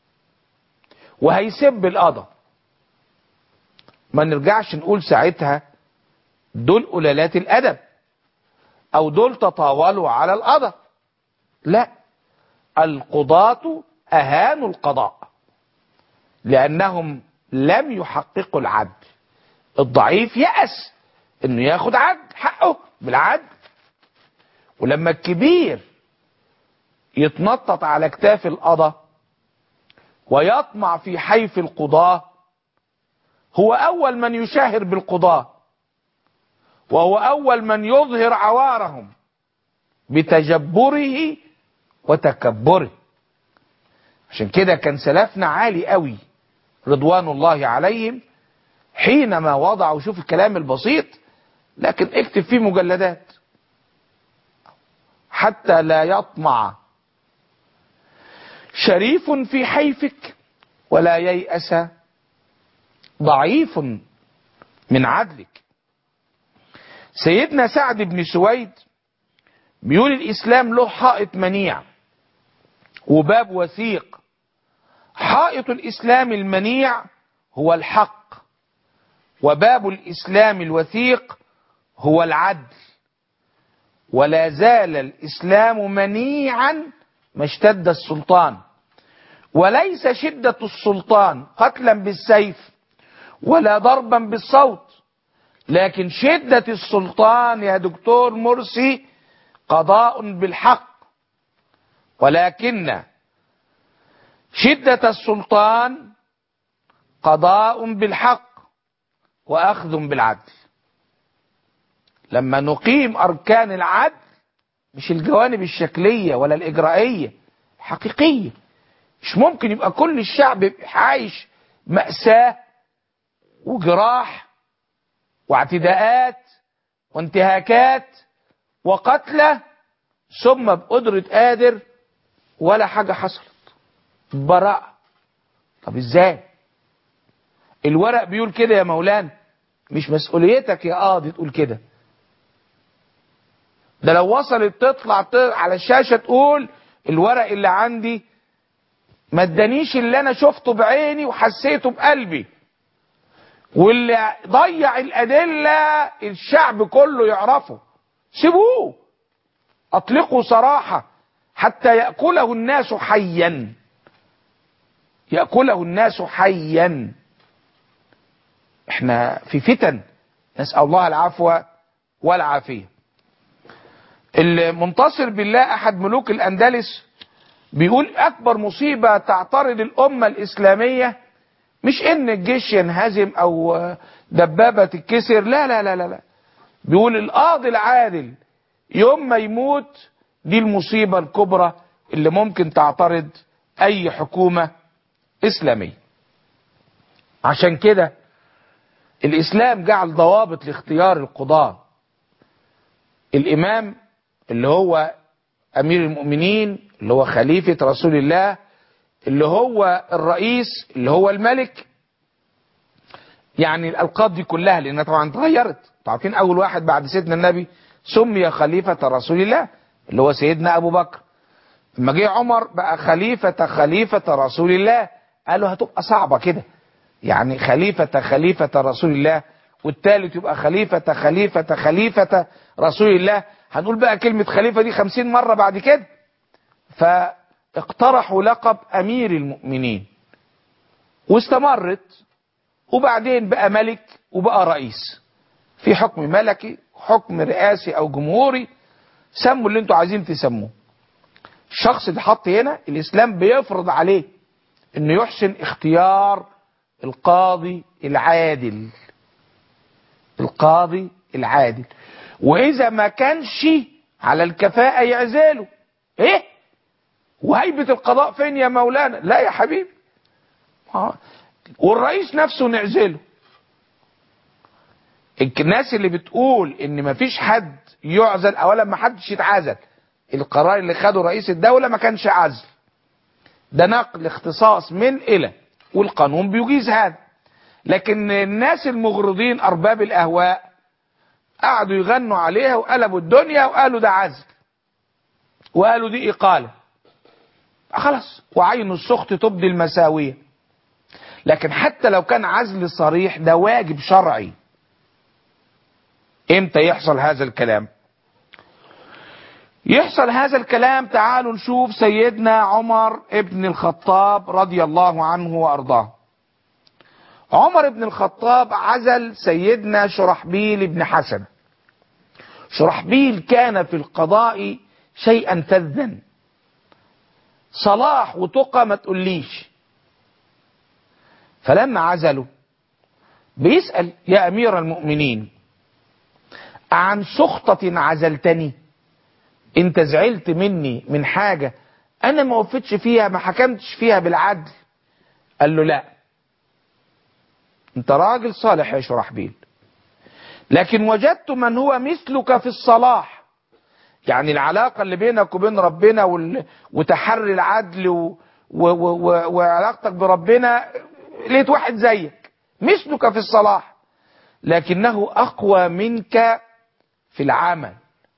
وهيسب القضاء ما نرجعش نقول ساعتها دول قلالات الادب او دول تطاولوا على القضاء لا القضاة اهانوا القضاء لانهم لم يحققوا العدل الضعيف يأس انه ياخد عدل حقه بالعدل ولما الكبير يتنطط على كتاف القضاء ويطمع في حيف القضاه هو أول من يشاهر بالقضاة وهو أول من يظهر عوارهم بتجبره وتكبره عشان كده كان سلفنا عالي قوي رضوان الله عليهم حينما وضعوا شوف الكلام البسيط لكن اكتب فيه مجلدات حتى لا يطمع شريف في حيفك ولا ييأس ضعيف من عدلك سيدنا سعد بن سويد بيقول الإسلام له حائط منيع وباب وثيق حائط الإسلام المنيع هو الحق وباب الإسلام الوثيق هو العدل ولا زال الإسلام منيعا ما اشتد السلطان وليس شدة السلطان قتلا بالسيف ولا ضربا بالصوت لكن شدة السلطان يا دكتور مرسي قضاء بالحق ولكن شدة السلطان قضاء بالحق وأخذ بالعدل لما نقيم أركان العدل مش الجوانب الشكلية ولا الإجرائية حقيقية مش ممكن يبقى كل الشعب عايش مأساة وجراح واعتداءات وانتهاكات وقتلى ثم بقدرة قادر ولا حاجة حصلت براءة طب ازاي الورق بيقول كده يا مولانا مش مسؤوليتك يا قاضي تقول كده ده لو وصلت تطلع ت- على الشاشة تقول الورق اللي عندي ما ادانيش اللي انا شفته بعيني وحسيته بقلبي واللي ضيع الادله الشعب كله يعرفه سيبوه اطلقوا صراحه حتى ياكله الناس حيا ياكله الناس حيا احنا في فتن نسال الله العفو والعافيه المنتصر بالله احد ملوك الاندلس بيقول اكبر مصيبه تعترض الامه الاسلاميه مش ان الجيش ينهزم او دبابه تتكسر لا لا لا لا لا بيقول القاضي العادل يوم ما يموت دي المصيبه الكبرى اللي ممكن تعترض اي حكومه اسلاميه عشان كده الاسلام جعل ضوابط لاختيار القضاه الامام اللي هو امير المؤمنين اللي هو خليفه رسول الله اللي هو الرئيس اللي هو الملك يعني الالقاب دي كلها لانها طبعا اتغيرت انتوا عارفين اول واحد بعد سيدنا النبي سمي خليفه رسول الله اللي هو سيدنا ابو بكر لما جه عمر بقى خليفه خليفه رسول الله قالوا هتبقى صعبه كده يعني خليفه خليفه رسول الله والثالث يبقى خليفه خليفه خليفه رسول الله هنقول بقى كلمه خليفه دي خمسين مره بعد كده فاقترحوا لقب امير المؤمنين واستمرت وبعدين بقى ملك وبقى رئيس في حكم ملكي حكم رئاسي او جمهوري سموا اللي انتوا عايزين تسموه الشخص اللي حط هنا الاسلام بيفرض عليه انه يحسن اختيار القاضي العادل القاضي العادل واذا ما كانش على الكفاءة يعزله ايه وهيبة القضاء فين يا مولانا لا يا حبيبي آه. والرئيس نفسه نعزله الناس اللي بتقول ان مفيش حد يعزل اولا ما حدش يتعزل القرار اللي خده رئيس الدولة ما كانش عزل ده نقل اختصاص من الى والقانون بيجيز هذا لكن الناس المغرضين ارباب الاهواء قعدوا يغنوا عليها وقلبوا الدنيا وقالوا ده عزل وقالوا دي اقاله خلاص وعين السخط تبدي المساويه لكن حتى لو كان عزل صريح ده واجب شرعي امتى يحصل هذا الكلام يحصل هذا الكلام تعالوا نشوف سيدنا عمر ابن الخطاب رضي الله عنه وارضاه عمر بن الخطاب عزل سيدنا شرحبيل بن حسن شرحبيل كان في القضاء شيئا فذا صلاح وتقى ما تقوليش فلما عزلوا بيسأل يا أمير المؤمنين عن سخطة عزلتني انت زعلت مني من حاجة انا ما وفتش فيها ما حكمتش فيها بالعدل قال له لا انت راجل صالح يا شرحبيل لكن وجدت من هو مثلك في الصلاح يعني العلاقة اللي بينك وبين ربنا وال... وتحري العدل و... و... و... وعلاقتك بربنا لقيت واحد زيك مثلك في الصلاح لكنه أقوى منك في العمل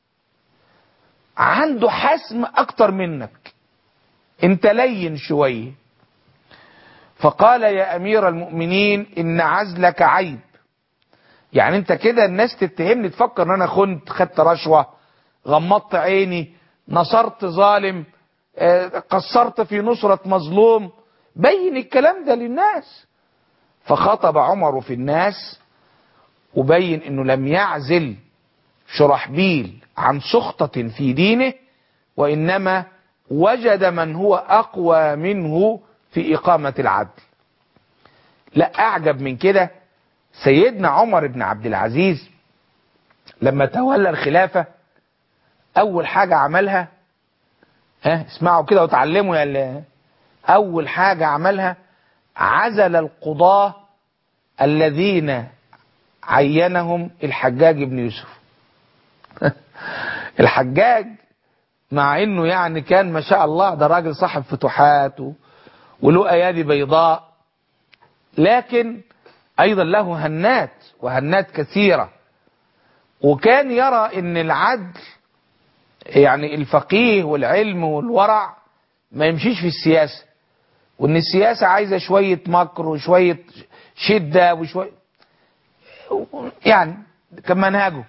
عنده حسم أكتر منك انت لين شوية فقال يا أمير المؤمنين إن عزلك عيب يعني انت كده الناس تتهمني تفكر ان انا خنت خدت رشوة غمضت عيني نصرت ظالم قصرت في نصرة مظلوم بين الكلام ده للناس فخطب عمر في الناس وبين انه لم يعزل شرحبيل عن سخطة في دينه وانما وجد من هو اقوى منه في اقامة العدل لا اعجب من كده سيدنا عمر بن عبد العزيز لما تولى الخلافة اول حاجة عملها ها اسمعوا كده وتعلموا يا اللي اول حاجة عملها عزل القضاة الذين عينهم الحجاج بن يوسف الحجاج مع انه يعني كان ما شاء الله ده راجل صاحب فتوحات و- وله ايادي بيضاء لكن ايضا له هنات وهنات كثيرة وكان يرى ان العدل يعني الفقيه والعلم والورع ما يمشيش في السياسة وان السياسة عايزة شوية مكر وشوية شدة وشوية يعني كان منهجه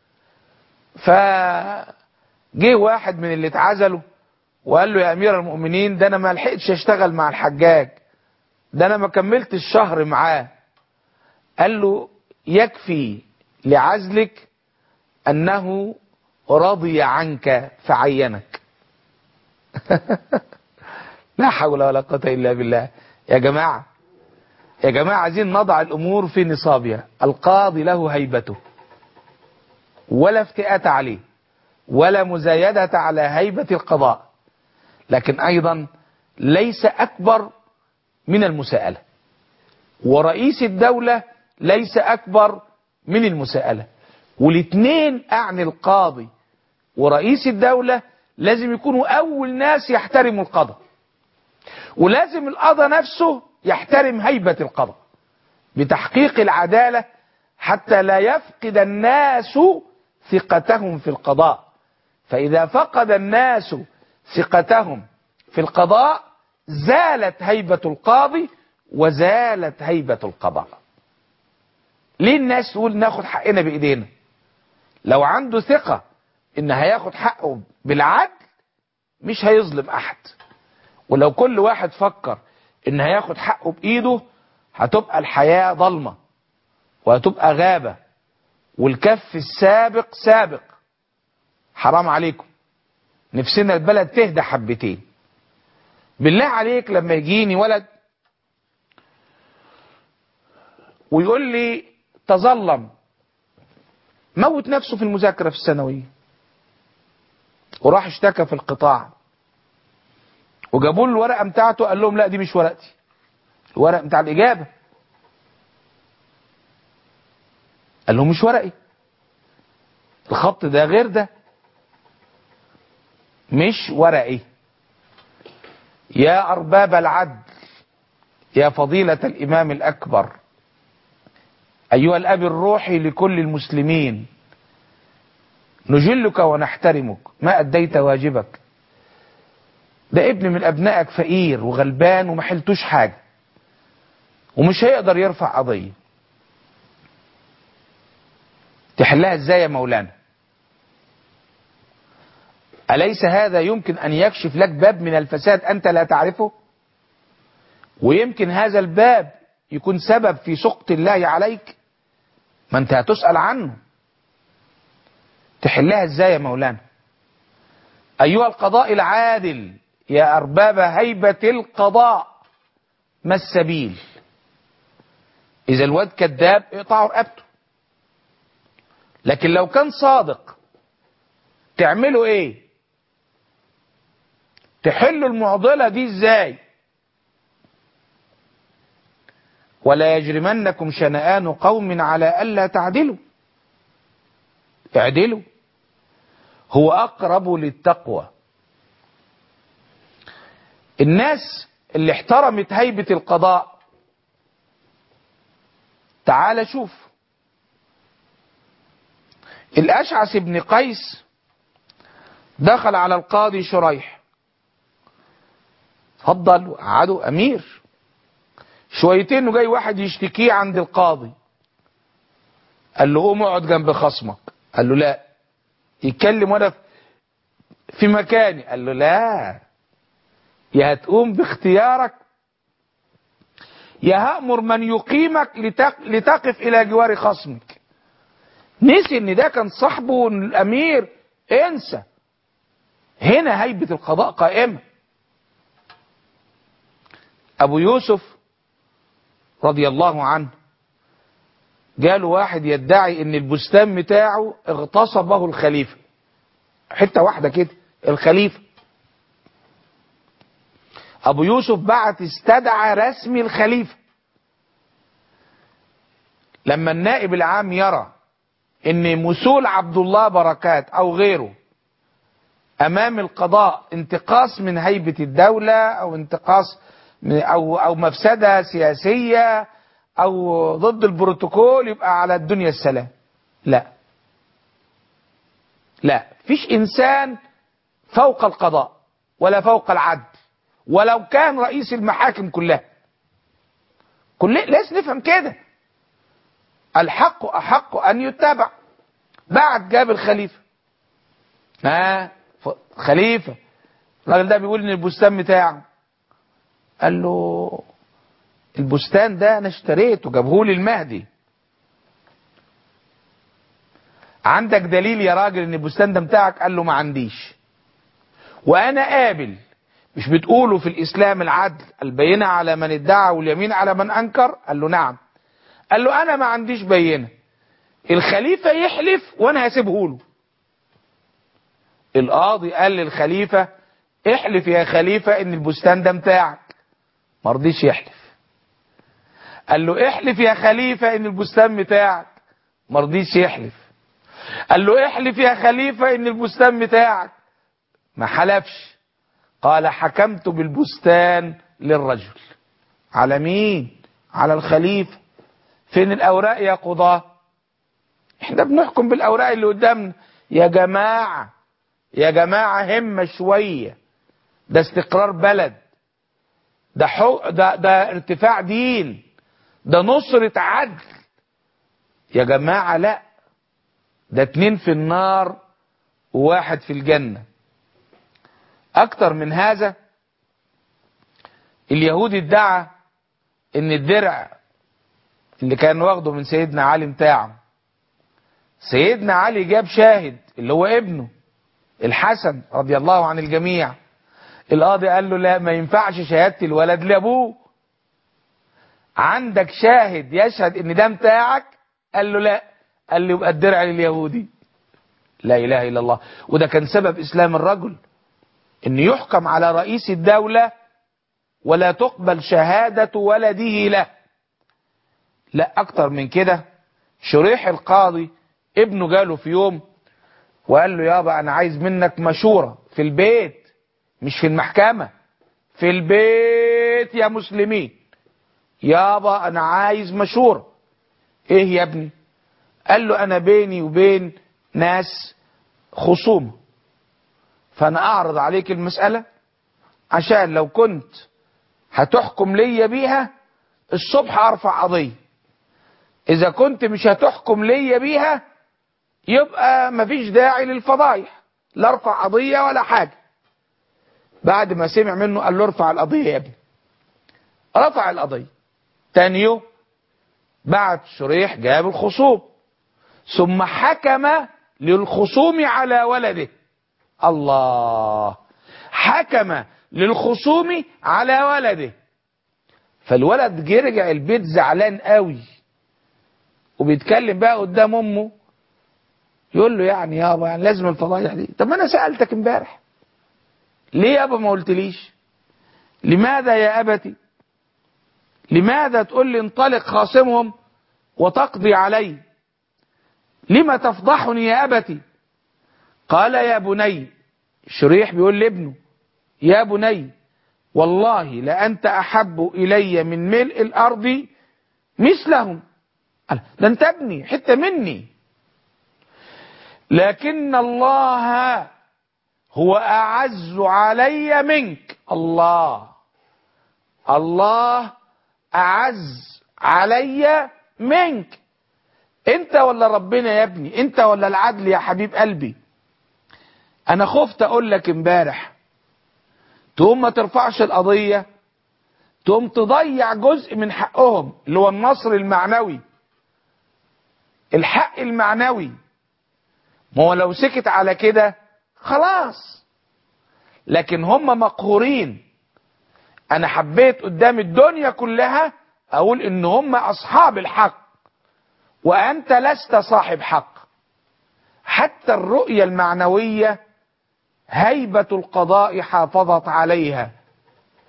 فجه واحد من اللي اتعزلوا وقال له يا امير المؤمنين ده انا ما لحقتش اشتغل مع الحجاج ده انا ما كملتش الشهر معاه قال له يكفي لعزلك انه رضي عنك فعينك لا حول ولا قوة الا بالله يا جماعة يا جماعة عايزين نضع الامور في نصابها القاضي له هيبته ولا افتئات عليه ولا مزايدة على هيبة القضاء لكن ايضا ليس اكبر من المساءلة ورئيس الدولة ليس اكبر من المساءلة والاثنين اعني القاضي ورئيس الدولة لازم يكونوا اول ناس يحترموا القضاء ولازم القضاء نفسه يحترم هيبة القضاء بتحقيق العدالة حتى لا يفقد الناس ثقتهم في القضاء فإذا فقد الناس ثقتهم في القضاء زالت هيبة القاضي وزالت هيبة القضاء ليه الناس تقول ناخد حقنا بإيدينا لو عنده ثقة إن هياخد حقه بالعدل مش هيظلم أحد ولو كل واحد فكر إن هياخد حقه بإيده هتبقى الحياة ضلمة وهتبقى غابة والكف السابق سابق حرام عليكم نفسنا البلد تهدى حبتين بالله عليك لما يجيني ولد ويقول لي تظلم موت نفسه في المذاكرة في الثانوية وراح اشتكى في القطاع وجابوا له الورقة بتاعته قال لهم لا دي مش ورقتي الورق بتاع الإجابة قال له مش ورقي الخط ده غير ده مش ورقي يا أرباب العدل يا فضيلة الإمام الأكبر أيها الأب الروحي لكل المسلمين نجلك ونحترمك ما أديت واجبك ده ابن من أبنائك فقير وغلبان وما حلتوش حاجة ومش هيقدر يرفع قضية تحلها ازاي يا مولانا أليس هذا يمكن أن يكشف لك باب من الفساد أنت لا تعرفه ويمكن هذا الباب يكون سبب في سقط الله عليك ما انت هتسأل عنه تحلها ازاي يا مولانا أيها القضاء العادل يا أرباب هيبة القضاء ما السبيل إذا الواد كذاب اقطعوا رقبته لكن لو كان صادق تعملوا ايه تحلوا المعضلة دي ازاي ولا يجرمنكم شنآن قوم على ألا تعدلوا اعدلوا هو أقرب للتقوى الناس اللي احترمت هيبة القضاء تعال شوف الأشعث بن قيس دخل على القاضي شريح اتفضل وقعدوا أمير شويتين وجاي واحد يشتكيه عند القاضي قال له قوم اقعد جنب خصمك قال له لا يتكلم وانا في مكاني قال له لا يا هتقوم باختيارك يا هأمر من يقيمك لتق... لتقف إلى جوار خصمك نسي ان ده كان صاحبه الأمير انسى هنا هيبة القضاء قائمة أبو يوسف رضي الله عنه جاله واحد يدعي ان البستان بتاعه اغتصبه الخليفة حتة واحدة كده الخليفة ابو يوسف بعت استدعى رسمي الخليفة لما النائب العام يرى ان مسول عبد الله بركات او غيره امام القضاء انتقاص من هيبة الدولة او انتقاص من او او مفسدة سياسية او ضد البروتوكول يبقى على الدنيا السلام لا لا فيش انسان فوق القضاء ولا فوق العدل ولو كان رئيس المحاكم كلها كل لازم نفهم كده الحق احق ان يتبع بعد جاب الخليفه ها ف- خليفه الراجل ده بيقول ان البستان بتاعه قال له البستان ده انا اشتريته جابهولي المهدي عندك دليل يا راجل ان البستان ده بتاعك قال له ما عنديش وانا قابل مش بتقولوا في الاسلام العدل البينه على من ادعى واليمين على من انكر قال له نعم قال له انا ما عنديش بينه الخليفه يحلف وانا هسيبه له القاضي قال للخليفه احلف يا خليفه ان البستان ده بتاعك ما رضيش يحلف قال له احلف يا خليفه ان البستان بتاعك ما رضيش يحلف قال له احلف يا خليفه ان البستان بتاعك ما حلفش قال حكمت بالبستان للرجل على مين على الخليفه فين الاوراق يا قضاه احنا بنحكم بالاوراق اللي قدامنا يا جماعه يا جماعه همه شويه ده استقرار بلد ده حو... ده ده ارتفاع دين ده نصرة عدل يا جماعة لا ده اتنين في النار وواحد في الجنة اكتر من هذا اليهودي ادعى ان الدرع اللي كان واخده من سيدنا علي بتاعه سيدنا علي جاب شاهد اللي هو ابنه الحسن رضي الله عن الجميع القاضي قال له لا ما ينفعش شهادة الولد لابوه عندك شاهد يشهد ان ده بتاعك قال له لا قال له يبقى الدرع لليهودي لا اله الا الله وده كان سبب اسلام الرجل ان يحكم على رئيس الدولة ولا تقبل شهادة ولده له لا اكتر من كده شريح القاضي ابنه جاله في يوم وقال له يابا انا عايز منك مشورة في البيت مش في المحكمة في البيت يا مسلمين يابا انا عايز مشورة ايه يا ابني قال له انا بيني وبين ناس خصومة فانا اعرض عليك المسألة عشان لو كنت هتحكم ليا بيها الصبح ارفع قضية اذا كنت مش هتحكم ليا بيها يبقى مفيش داعي للفضايح لا ارفع قضية ولا حاجة بعد ما سمع منه قال له ارفع القضية يا ابني رفع القضية تاني يوم بعت شريح جاب الخصوم ثم حكم للخصوم على ولده الله حكم للخصوم على ولده فالولد جه رجع البيت زعلان قوي وبيتكلم بقى قدام امه يقول له يعني يابا يعني لازم الفضايح دي طب ما انا سالتك امبارح ليه يابا ما قلتليش لماذا يا ابتي لماذا تقول لي انطلق خاصمهم وتقضي علي لما تفضحني يا ابتي قال يا بني شريح بيقول لابنه يا بني والله لأنت أحب إلي من ملء الأرض مثلهم قال ده أنت ابني حتة مني لكن الله هو أعز علي منك الله الله أعز علي منك انت ولا ربنا يا ابني انت ولا العدل يا حبيب قلبي انا خفت اقول لك امبارح تقوم ما ترفعش القضية تقوم تضيع جزء من حقهم اللي هو النصر المعنوي الحق المعنوي ما هو لو سكت على كده خلاص لكن هم مقهورين انا حبيت قدام الدنيا كلها اقول ان هم اصحاب الحق وانت لست صاحب حق حتى الرؤية المعنوية هيبة القضاء حافظت عليها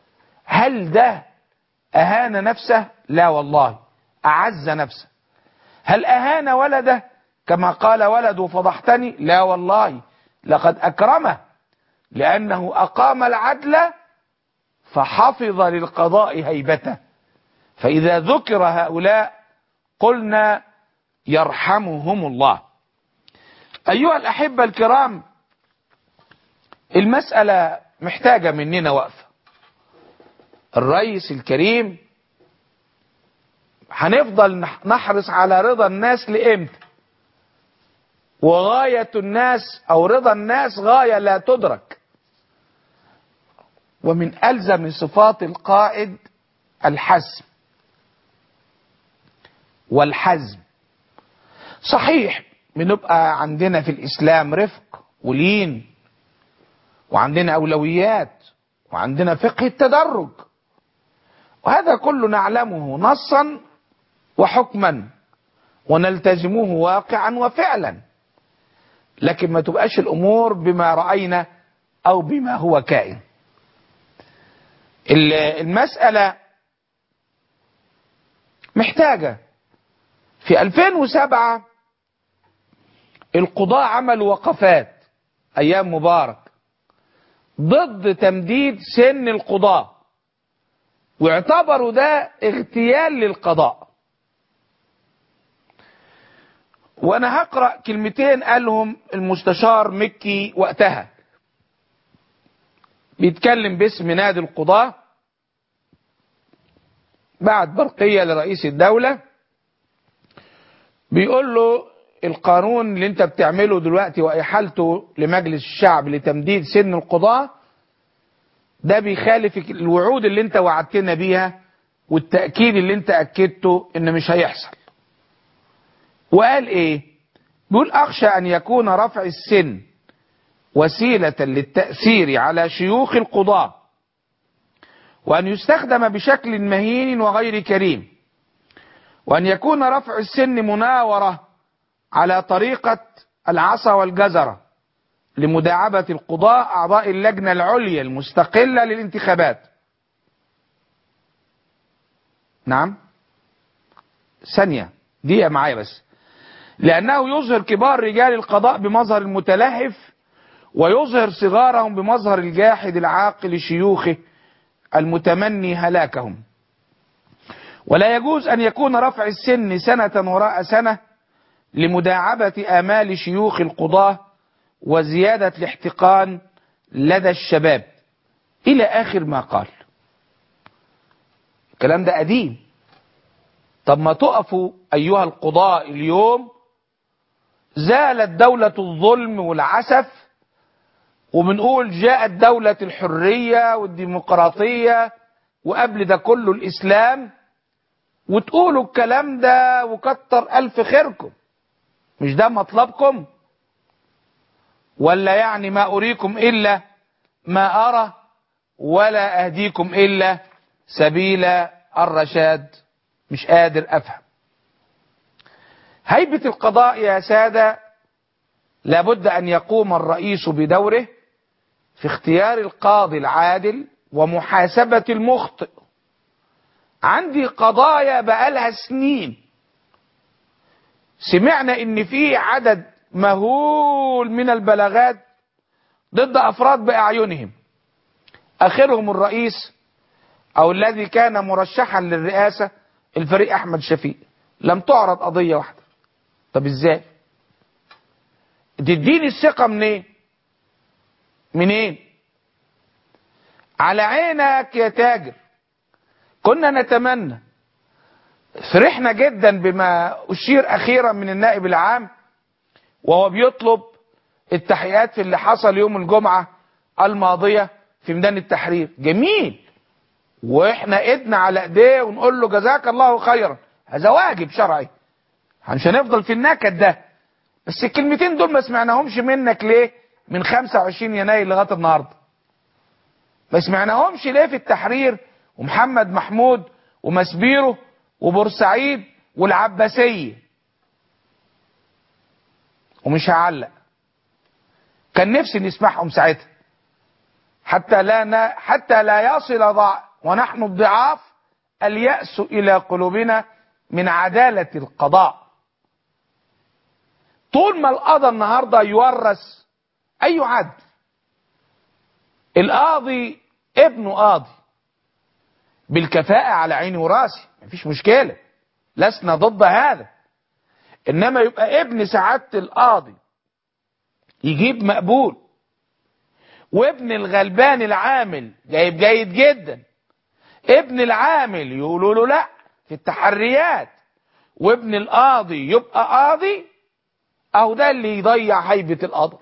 هل ده اهان نفسه لا والله اعز نفسه هل أهان ولده كما قال ولد فضحتني لا والله لقد أكرمه لأنه أقام العدل فحفظ للقضاء هيبته فإذا ذكر هؤلاء قلنا يرحمهم الله أيها الأحبة الكرام المسألة محتاجة مننا وقفة الرئيس الكريم هنفضل نحرص على رضا الناس لإمتى وغاية الناس أو رضا الناس غاية لا تدرك ومن ألزم صفات القائد الحزم والحزم صحيح بنبقى عندنا في الإسلام رفق ولين وعندنا أولويات وعندنا فقه التدرج وهذا كله نعلمه نصا وحكما ونلتزمه واقعا وفعلا لكن ما تبقاش الأمور بما رأينا أو بما هو كائن المسألة محتاجة في 2007 القضاء عملوا وقفات أيام مبارك ضد تمديد سن القضاء واعتبروا ده اغتيال للقضاء وانا هقرأ كلمتين قالهم المستشار مكي وقتها بيتكلم باسم نادي القضاة بعد برقية لرئيس الدولة بيقول له القانون اللي انت بتعمله دلوقتي واحالته لمجلس الشعب لتمديد سن القضاة ده بيخالف الوعود اللي انت وعدتنا بيها والتأكيد اللي انت أكدته ان مش هيحصل وقال ايه بيقول اخشى ان يكون رفع السن وسيلة للتأثير على شيوخ القضاة وأن يستخدم بشكل مهين وغير كريم وأن يكون رفع السن مناورة على طريقة العصا والجزرة لمداعبة القضاء أعضاء اللجنة العليا المستقلة للانتخابات نعم ثانية دقيقة معايا بس لأنه يظهر كبار رجال القضاء بمظهر المتلهف ويظهر صغارهم بمظهر الجاحد العاقل شيوخه المتمني هلاكهم ولا يجوز أن يكون رفع السن سنة وراء سنة لمداعبة آمال شيوخ القضاة وزيادة الاحتقان لدى الشباب إلى آخر ما قال الكلام ده قديم طب ما تقفوا أيها القضاء اليوم زالت دولة الظلم والعسف وبنقول جاءت دولة الحرية والديمقراطية وقبل ده كله الإسلام وتقولوا الكلام ده وكتر ألف خيركم مش ده مطلبكم ولا يعني ما أريكم إلا ما أرى ولا أهديكم إلا سبيل الرشاد مش قادر أفهم هيبة القضاء يا سادة لابد أن يقوم الرئيس بدوره في اختيار القاضي العادل ومحاسبة المخطئ عندي قضايا بقالها سنين سمعنا ان في عدد مهول من البلاغات ضد افراد باعينهم اخرهم الرئيس او الذي كان مرشحا للرئاسة الفريق احمد شفيق لم تعرض قضية واحدة طب ازاي تديني الثقة منين منين على عينك يا تاجر كنا نتمنى فرحنا جدا بما أشير أخيرا من النائب العام وهو بيطلب التحقيقات في اللي حصل يوم الجمعة الماضية في ميدان التحرير جميل واحنا ايدنا على ايديه ونقول له جزاك الله خيرا هذا واجب شرعي مش هنفضل في النكد ده بس الكلمتين دول ما سمعناهمش منك ليه من 25 يناير لغايه النهارده ما سمعناهمش ليه في التحرير ومحمد محمود ومسبيرو وبورسعيد والعباسية ومش هعلق كان نفسي نسمعهم ساعتها حتى لا ن... حتى لا يصل ضع ونحن الضعاف اليأس إلى قلوبنا من عدالة القضاء طول ما القضاء النهارده يورث اي عدل القاضي ابنه قاضي بالكفاءة على عيني وراسي مفيش مشكلة لسنا ضد هذا انما يبقى ابن سعادة القاضي يجيب مقبول وابن الغلبان العامل جايب جيد جدا ابن العامل يقولوا له لا في التحريات وابن القاضي يبقى قاضي اهو ده اللي يضيع هيبة القضاء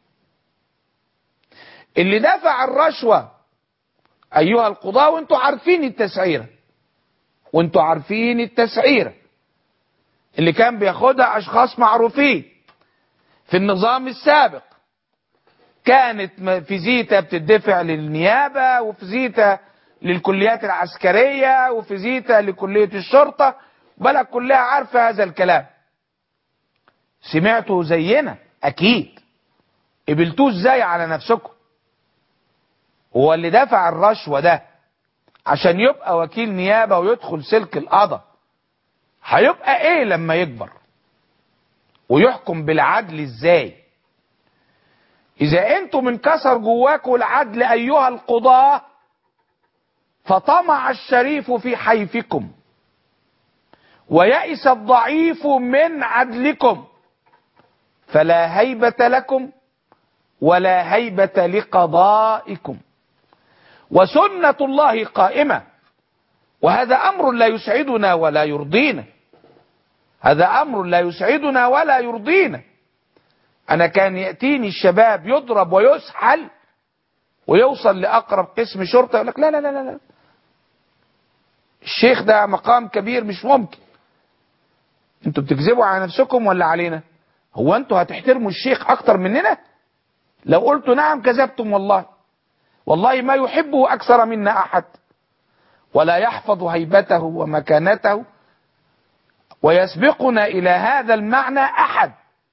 اللي دفع الرشوة ايها القضاة وانتوا عارفين التسعيرة وانتوا عارفين التسعيرة اللي كان بياخدها اشخاص معروفين في النظام السابق كانت فيزيتا بتدفع للنيابة وفيزيتا للكليات العسكرية وفيزيتا لكلية الشرطة بلد كلها عارفة هذا الكلام سمعتوا زينا اكيد قبلتوه ازاي على نفسكم هو اللي دفع الرشوة ده عشان يبقى وكيل نيابة ويدخل سلك القضاء هيبقى ايه لما يكبر ويحكم بالعدل ازاي اذا انتم انكسر جواكم العدل ايها القضاة فطمع الشريف في حيفكم ويئس الضعيف من عدلكم فلا هيبة لكم ولا هيبة لقضائكم وسنة الله قائمة وهذا أمر لا يسعدنا ولا يرضينا هذا أمر لا يسعدنا ولا يرضينا أنا كان يأتيني الشباب يضرب ويسحل ويوصل لأقرب قسم شرطة يقول لك لا لا لا لا الشيخ ده مقام كبير مش ممكن انتوا بتكذبوا على نفسكم ولا علينا هو انتوا هتحترموا الشيخ اكتر مننا لو قلتوا نعم كذبتم والله والله ما يحبه اكثر منا احد ولا يحفظ هيبته ومكانته ويسبقنا الى هذا المعنى احد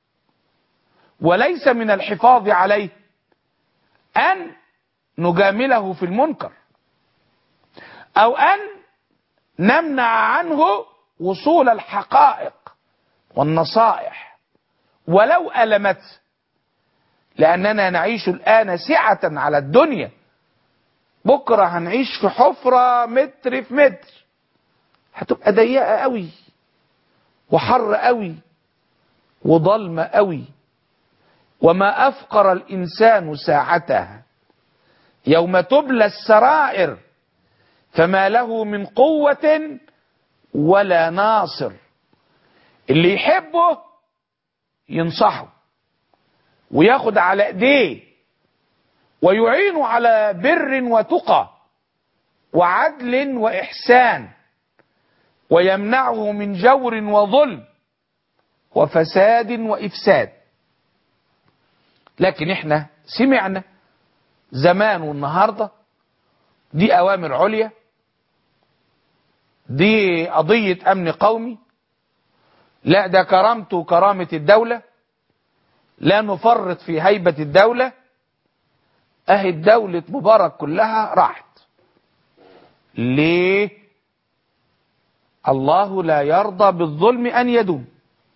وليس من الحفاظ عليه ان نجامله في المنكر او ان نمنع عنه وصول الحقائق والنصائح ولو ألمت لأننا نعيش الآن سعة على الدنيا بكرة هنعيش في حفرة متر في متر هتبقى ضيقة قوي وحر قوي وضلمة قوي وما أفقر الإنسان ساعتها يوم تبلى السرائر فما له من قوة ولا ناصر اللي يحبه ينصحه وياخد على ايديه ويعينه على بر وتقى وعدل واحسان ويمنعه من جور وظلم وفساد وافساد لكن احنا سمعنا زمان والنهارده دي اوامر عليا دي قضيه امن قومي لا ده كرامته وكرامه الدوله لا نفرط في هيبه الدوله اهي الدوله مبارك كلها راحت ليه الله لا يرضى بالظلم ان يدوم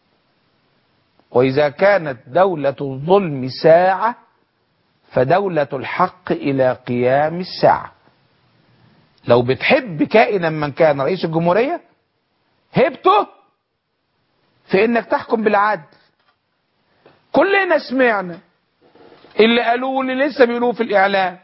واذا كانت دوله الظلم ساعه فدوله الحق الى قيام الساعه لو بتحب كائنا من كان رئيس الجمهوريه هبته في انك تحكم بالعدل كلنا سمعنا اللي قالوه واللي لسه بيقولوه في الاعلام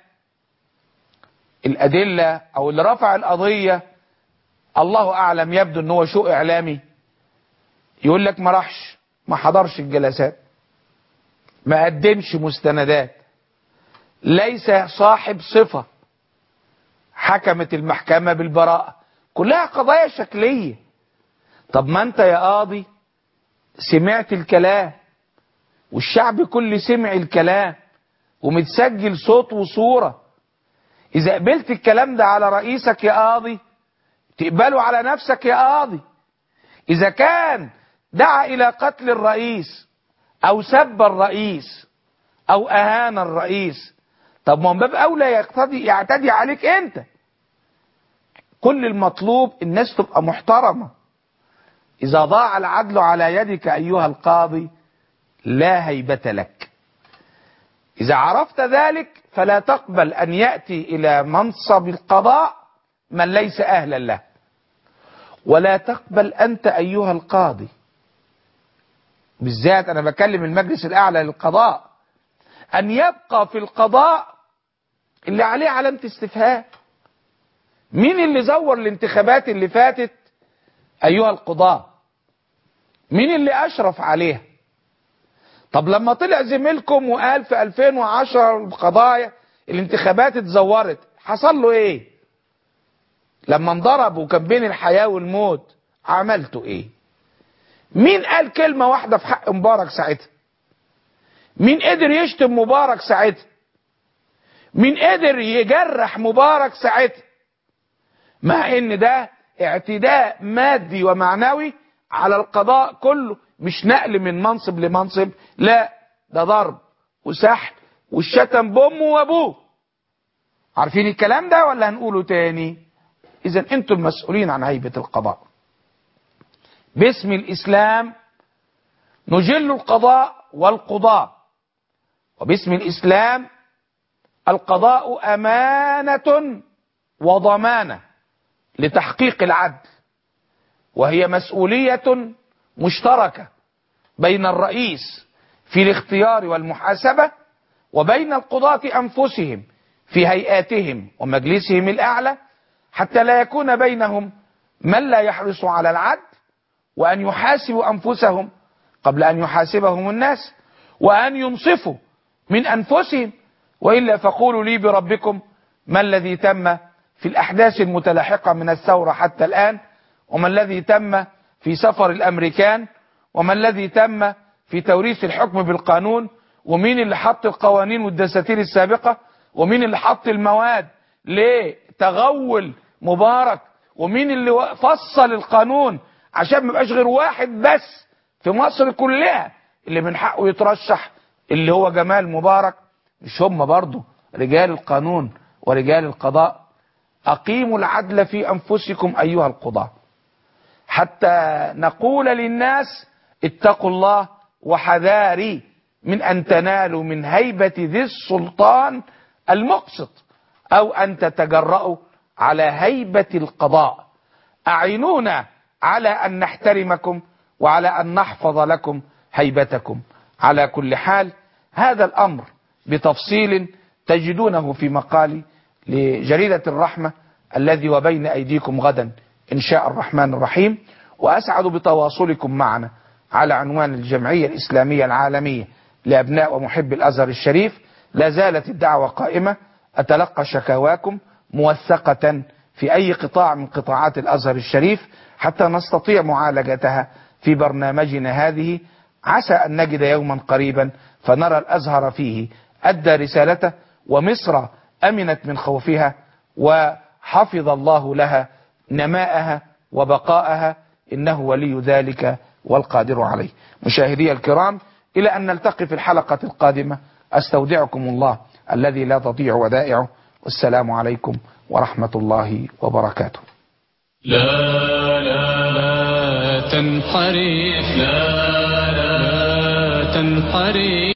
الادله او اللي رفع القضيه الله اعلم يبدو ان هو شو اعلامي يقول لك ما راحش ما حضرش الجلسات ما قدمش مستندات ليس صاحب صفه حكمت المحكمه بالبراءه كلها قضايا شكليه طب ما انت يا قاضي سمعت الكلام والشعب كله سمع الكلام ومتسجل صوت وصورة إذا قبلت الكلام ده على رئيسك يا قاضي تقبله على نفسك يا قاضي إذا كان دعا إلى قتل الرئيس أو سب الرئيس أو أهان الرئيس طب ما من باب أولى يقتضي يعتدي عليك أنت كل المطلوب الناس تبقى محترمة إذا ضاع العدل على يدك أيها القاضي لا هيبة لك إذا عرفت ذلك فلا تقبل أن يأتي إلى منصب القضاء من ليس أهلا له ولا تقبل أنت أيها القاضي بالذات أنا بكلم المجلس الأعلى للقضاء أن يبقى في القضاء اللي عليه علامة استفهام مين اللي زور الانتخابات اللي فاتت أيها القضاة مين اللي أشرف عليها طب لما طلع زميلكم وقال في 2010 القضايا الانتخابات اتزورت حصل له ايه لما انضرب وكان بين الحياة والموت عملته ايه مين قال كلمة واحدة في حق مبارك ساعتها مين قدر يشتم مبارك ساعتها مين قدر يجرح مبارك ساعتها مع ان ده اعتداء مادي ومعنوي على القضاء كله مش نقل من منصب لمنصب لا ده ضرب وسحل والشتم بامه وابوه عارفين الكلام ده ولا هنقوله تاني اذا انتم المسؤولين عن هيبة القضاء باسم الاسلام نجل القضاء والقضاء وباسم الاسلام القضاء امانة وضمانة لتحقيق العدل وهي مسؤولية مشتركة بين الرئيس في الاختيار والمحاسبة وبين القضاة أنفسهم في هيئاتهم ومجلسهم الأعلى حتى لا يكون بينهم من لا يحرص على العدل وأن يحاسبوا أنفسهم قبل أن يحاسبهم الناس وأن ينصفوا من أنفسهم وإلا فقولوا لي بربكم ما الذي تم في الأحداث المتلاحقة من الثورة حتى الآن وما الذي تم في سفر الأمريكان وما الذي تم في توريث الحكم بالقانون ومين اللي حط القوانين والدساتير السابقة ومين اللي حط المواد لتغول مبارك ومين اللي فصل القانون عشان ما يبقاش غير واحد بس في مصر كلها اللي من حقه يترشح اللي هو جمال مبارك مش هم برضه رجال القانون ورجال القضاء أقيموا العدل في أنفسكم أيها القضاة حتى نقول للناس اتقوا الله وحذاري من أن تنالوا من هيبة ذي السلطان المقسط أو أن تتجرأوا على هيبة القضاء أعينونا على أن نحترمكم وعلى أن نحفظ لكم هيبتكم على كل حال هذا الأمر بتفصيل تجدونه في مقالي لجريدة الرحمة الذي وبين أيديكم غدا إن شاء الرحمن الرحيم وأسعد بتواصلكم معنا على عنوان الجمعية الإسلامية العالمية لأبناء ومحب الأزهر الشريف لا زالت الدعوة قائمة أتلقى شكاواكم موثقة في أي قطاع من قطاعات الأزهر الشريف حتى نستطيع معالجتها في برنامجنا هذه عسى أن نجد يوما قريبا فنرى الأزهر فيه أدى رسالته ومصر أمنت من خوفها وحفظ الله لها نماءها وبقاءها إنه ولي ذلك والقادر عليه مشاهدي الكرام إلى أن نلتقي في الحلقة القادمة أستودعكم الله الذي لا تضيع ودائعه والسلام عليكم ورحمة الله وبركاته لا لا لا تنحرف لا لا لا تنحرف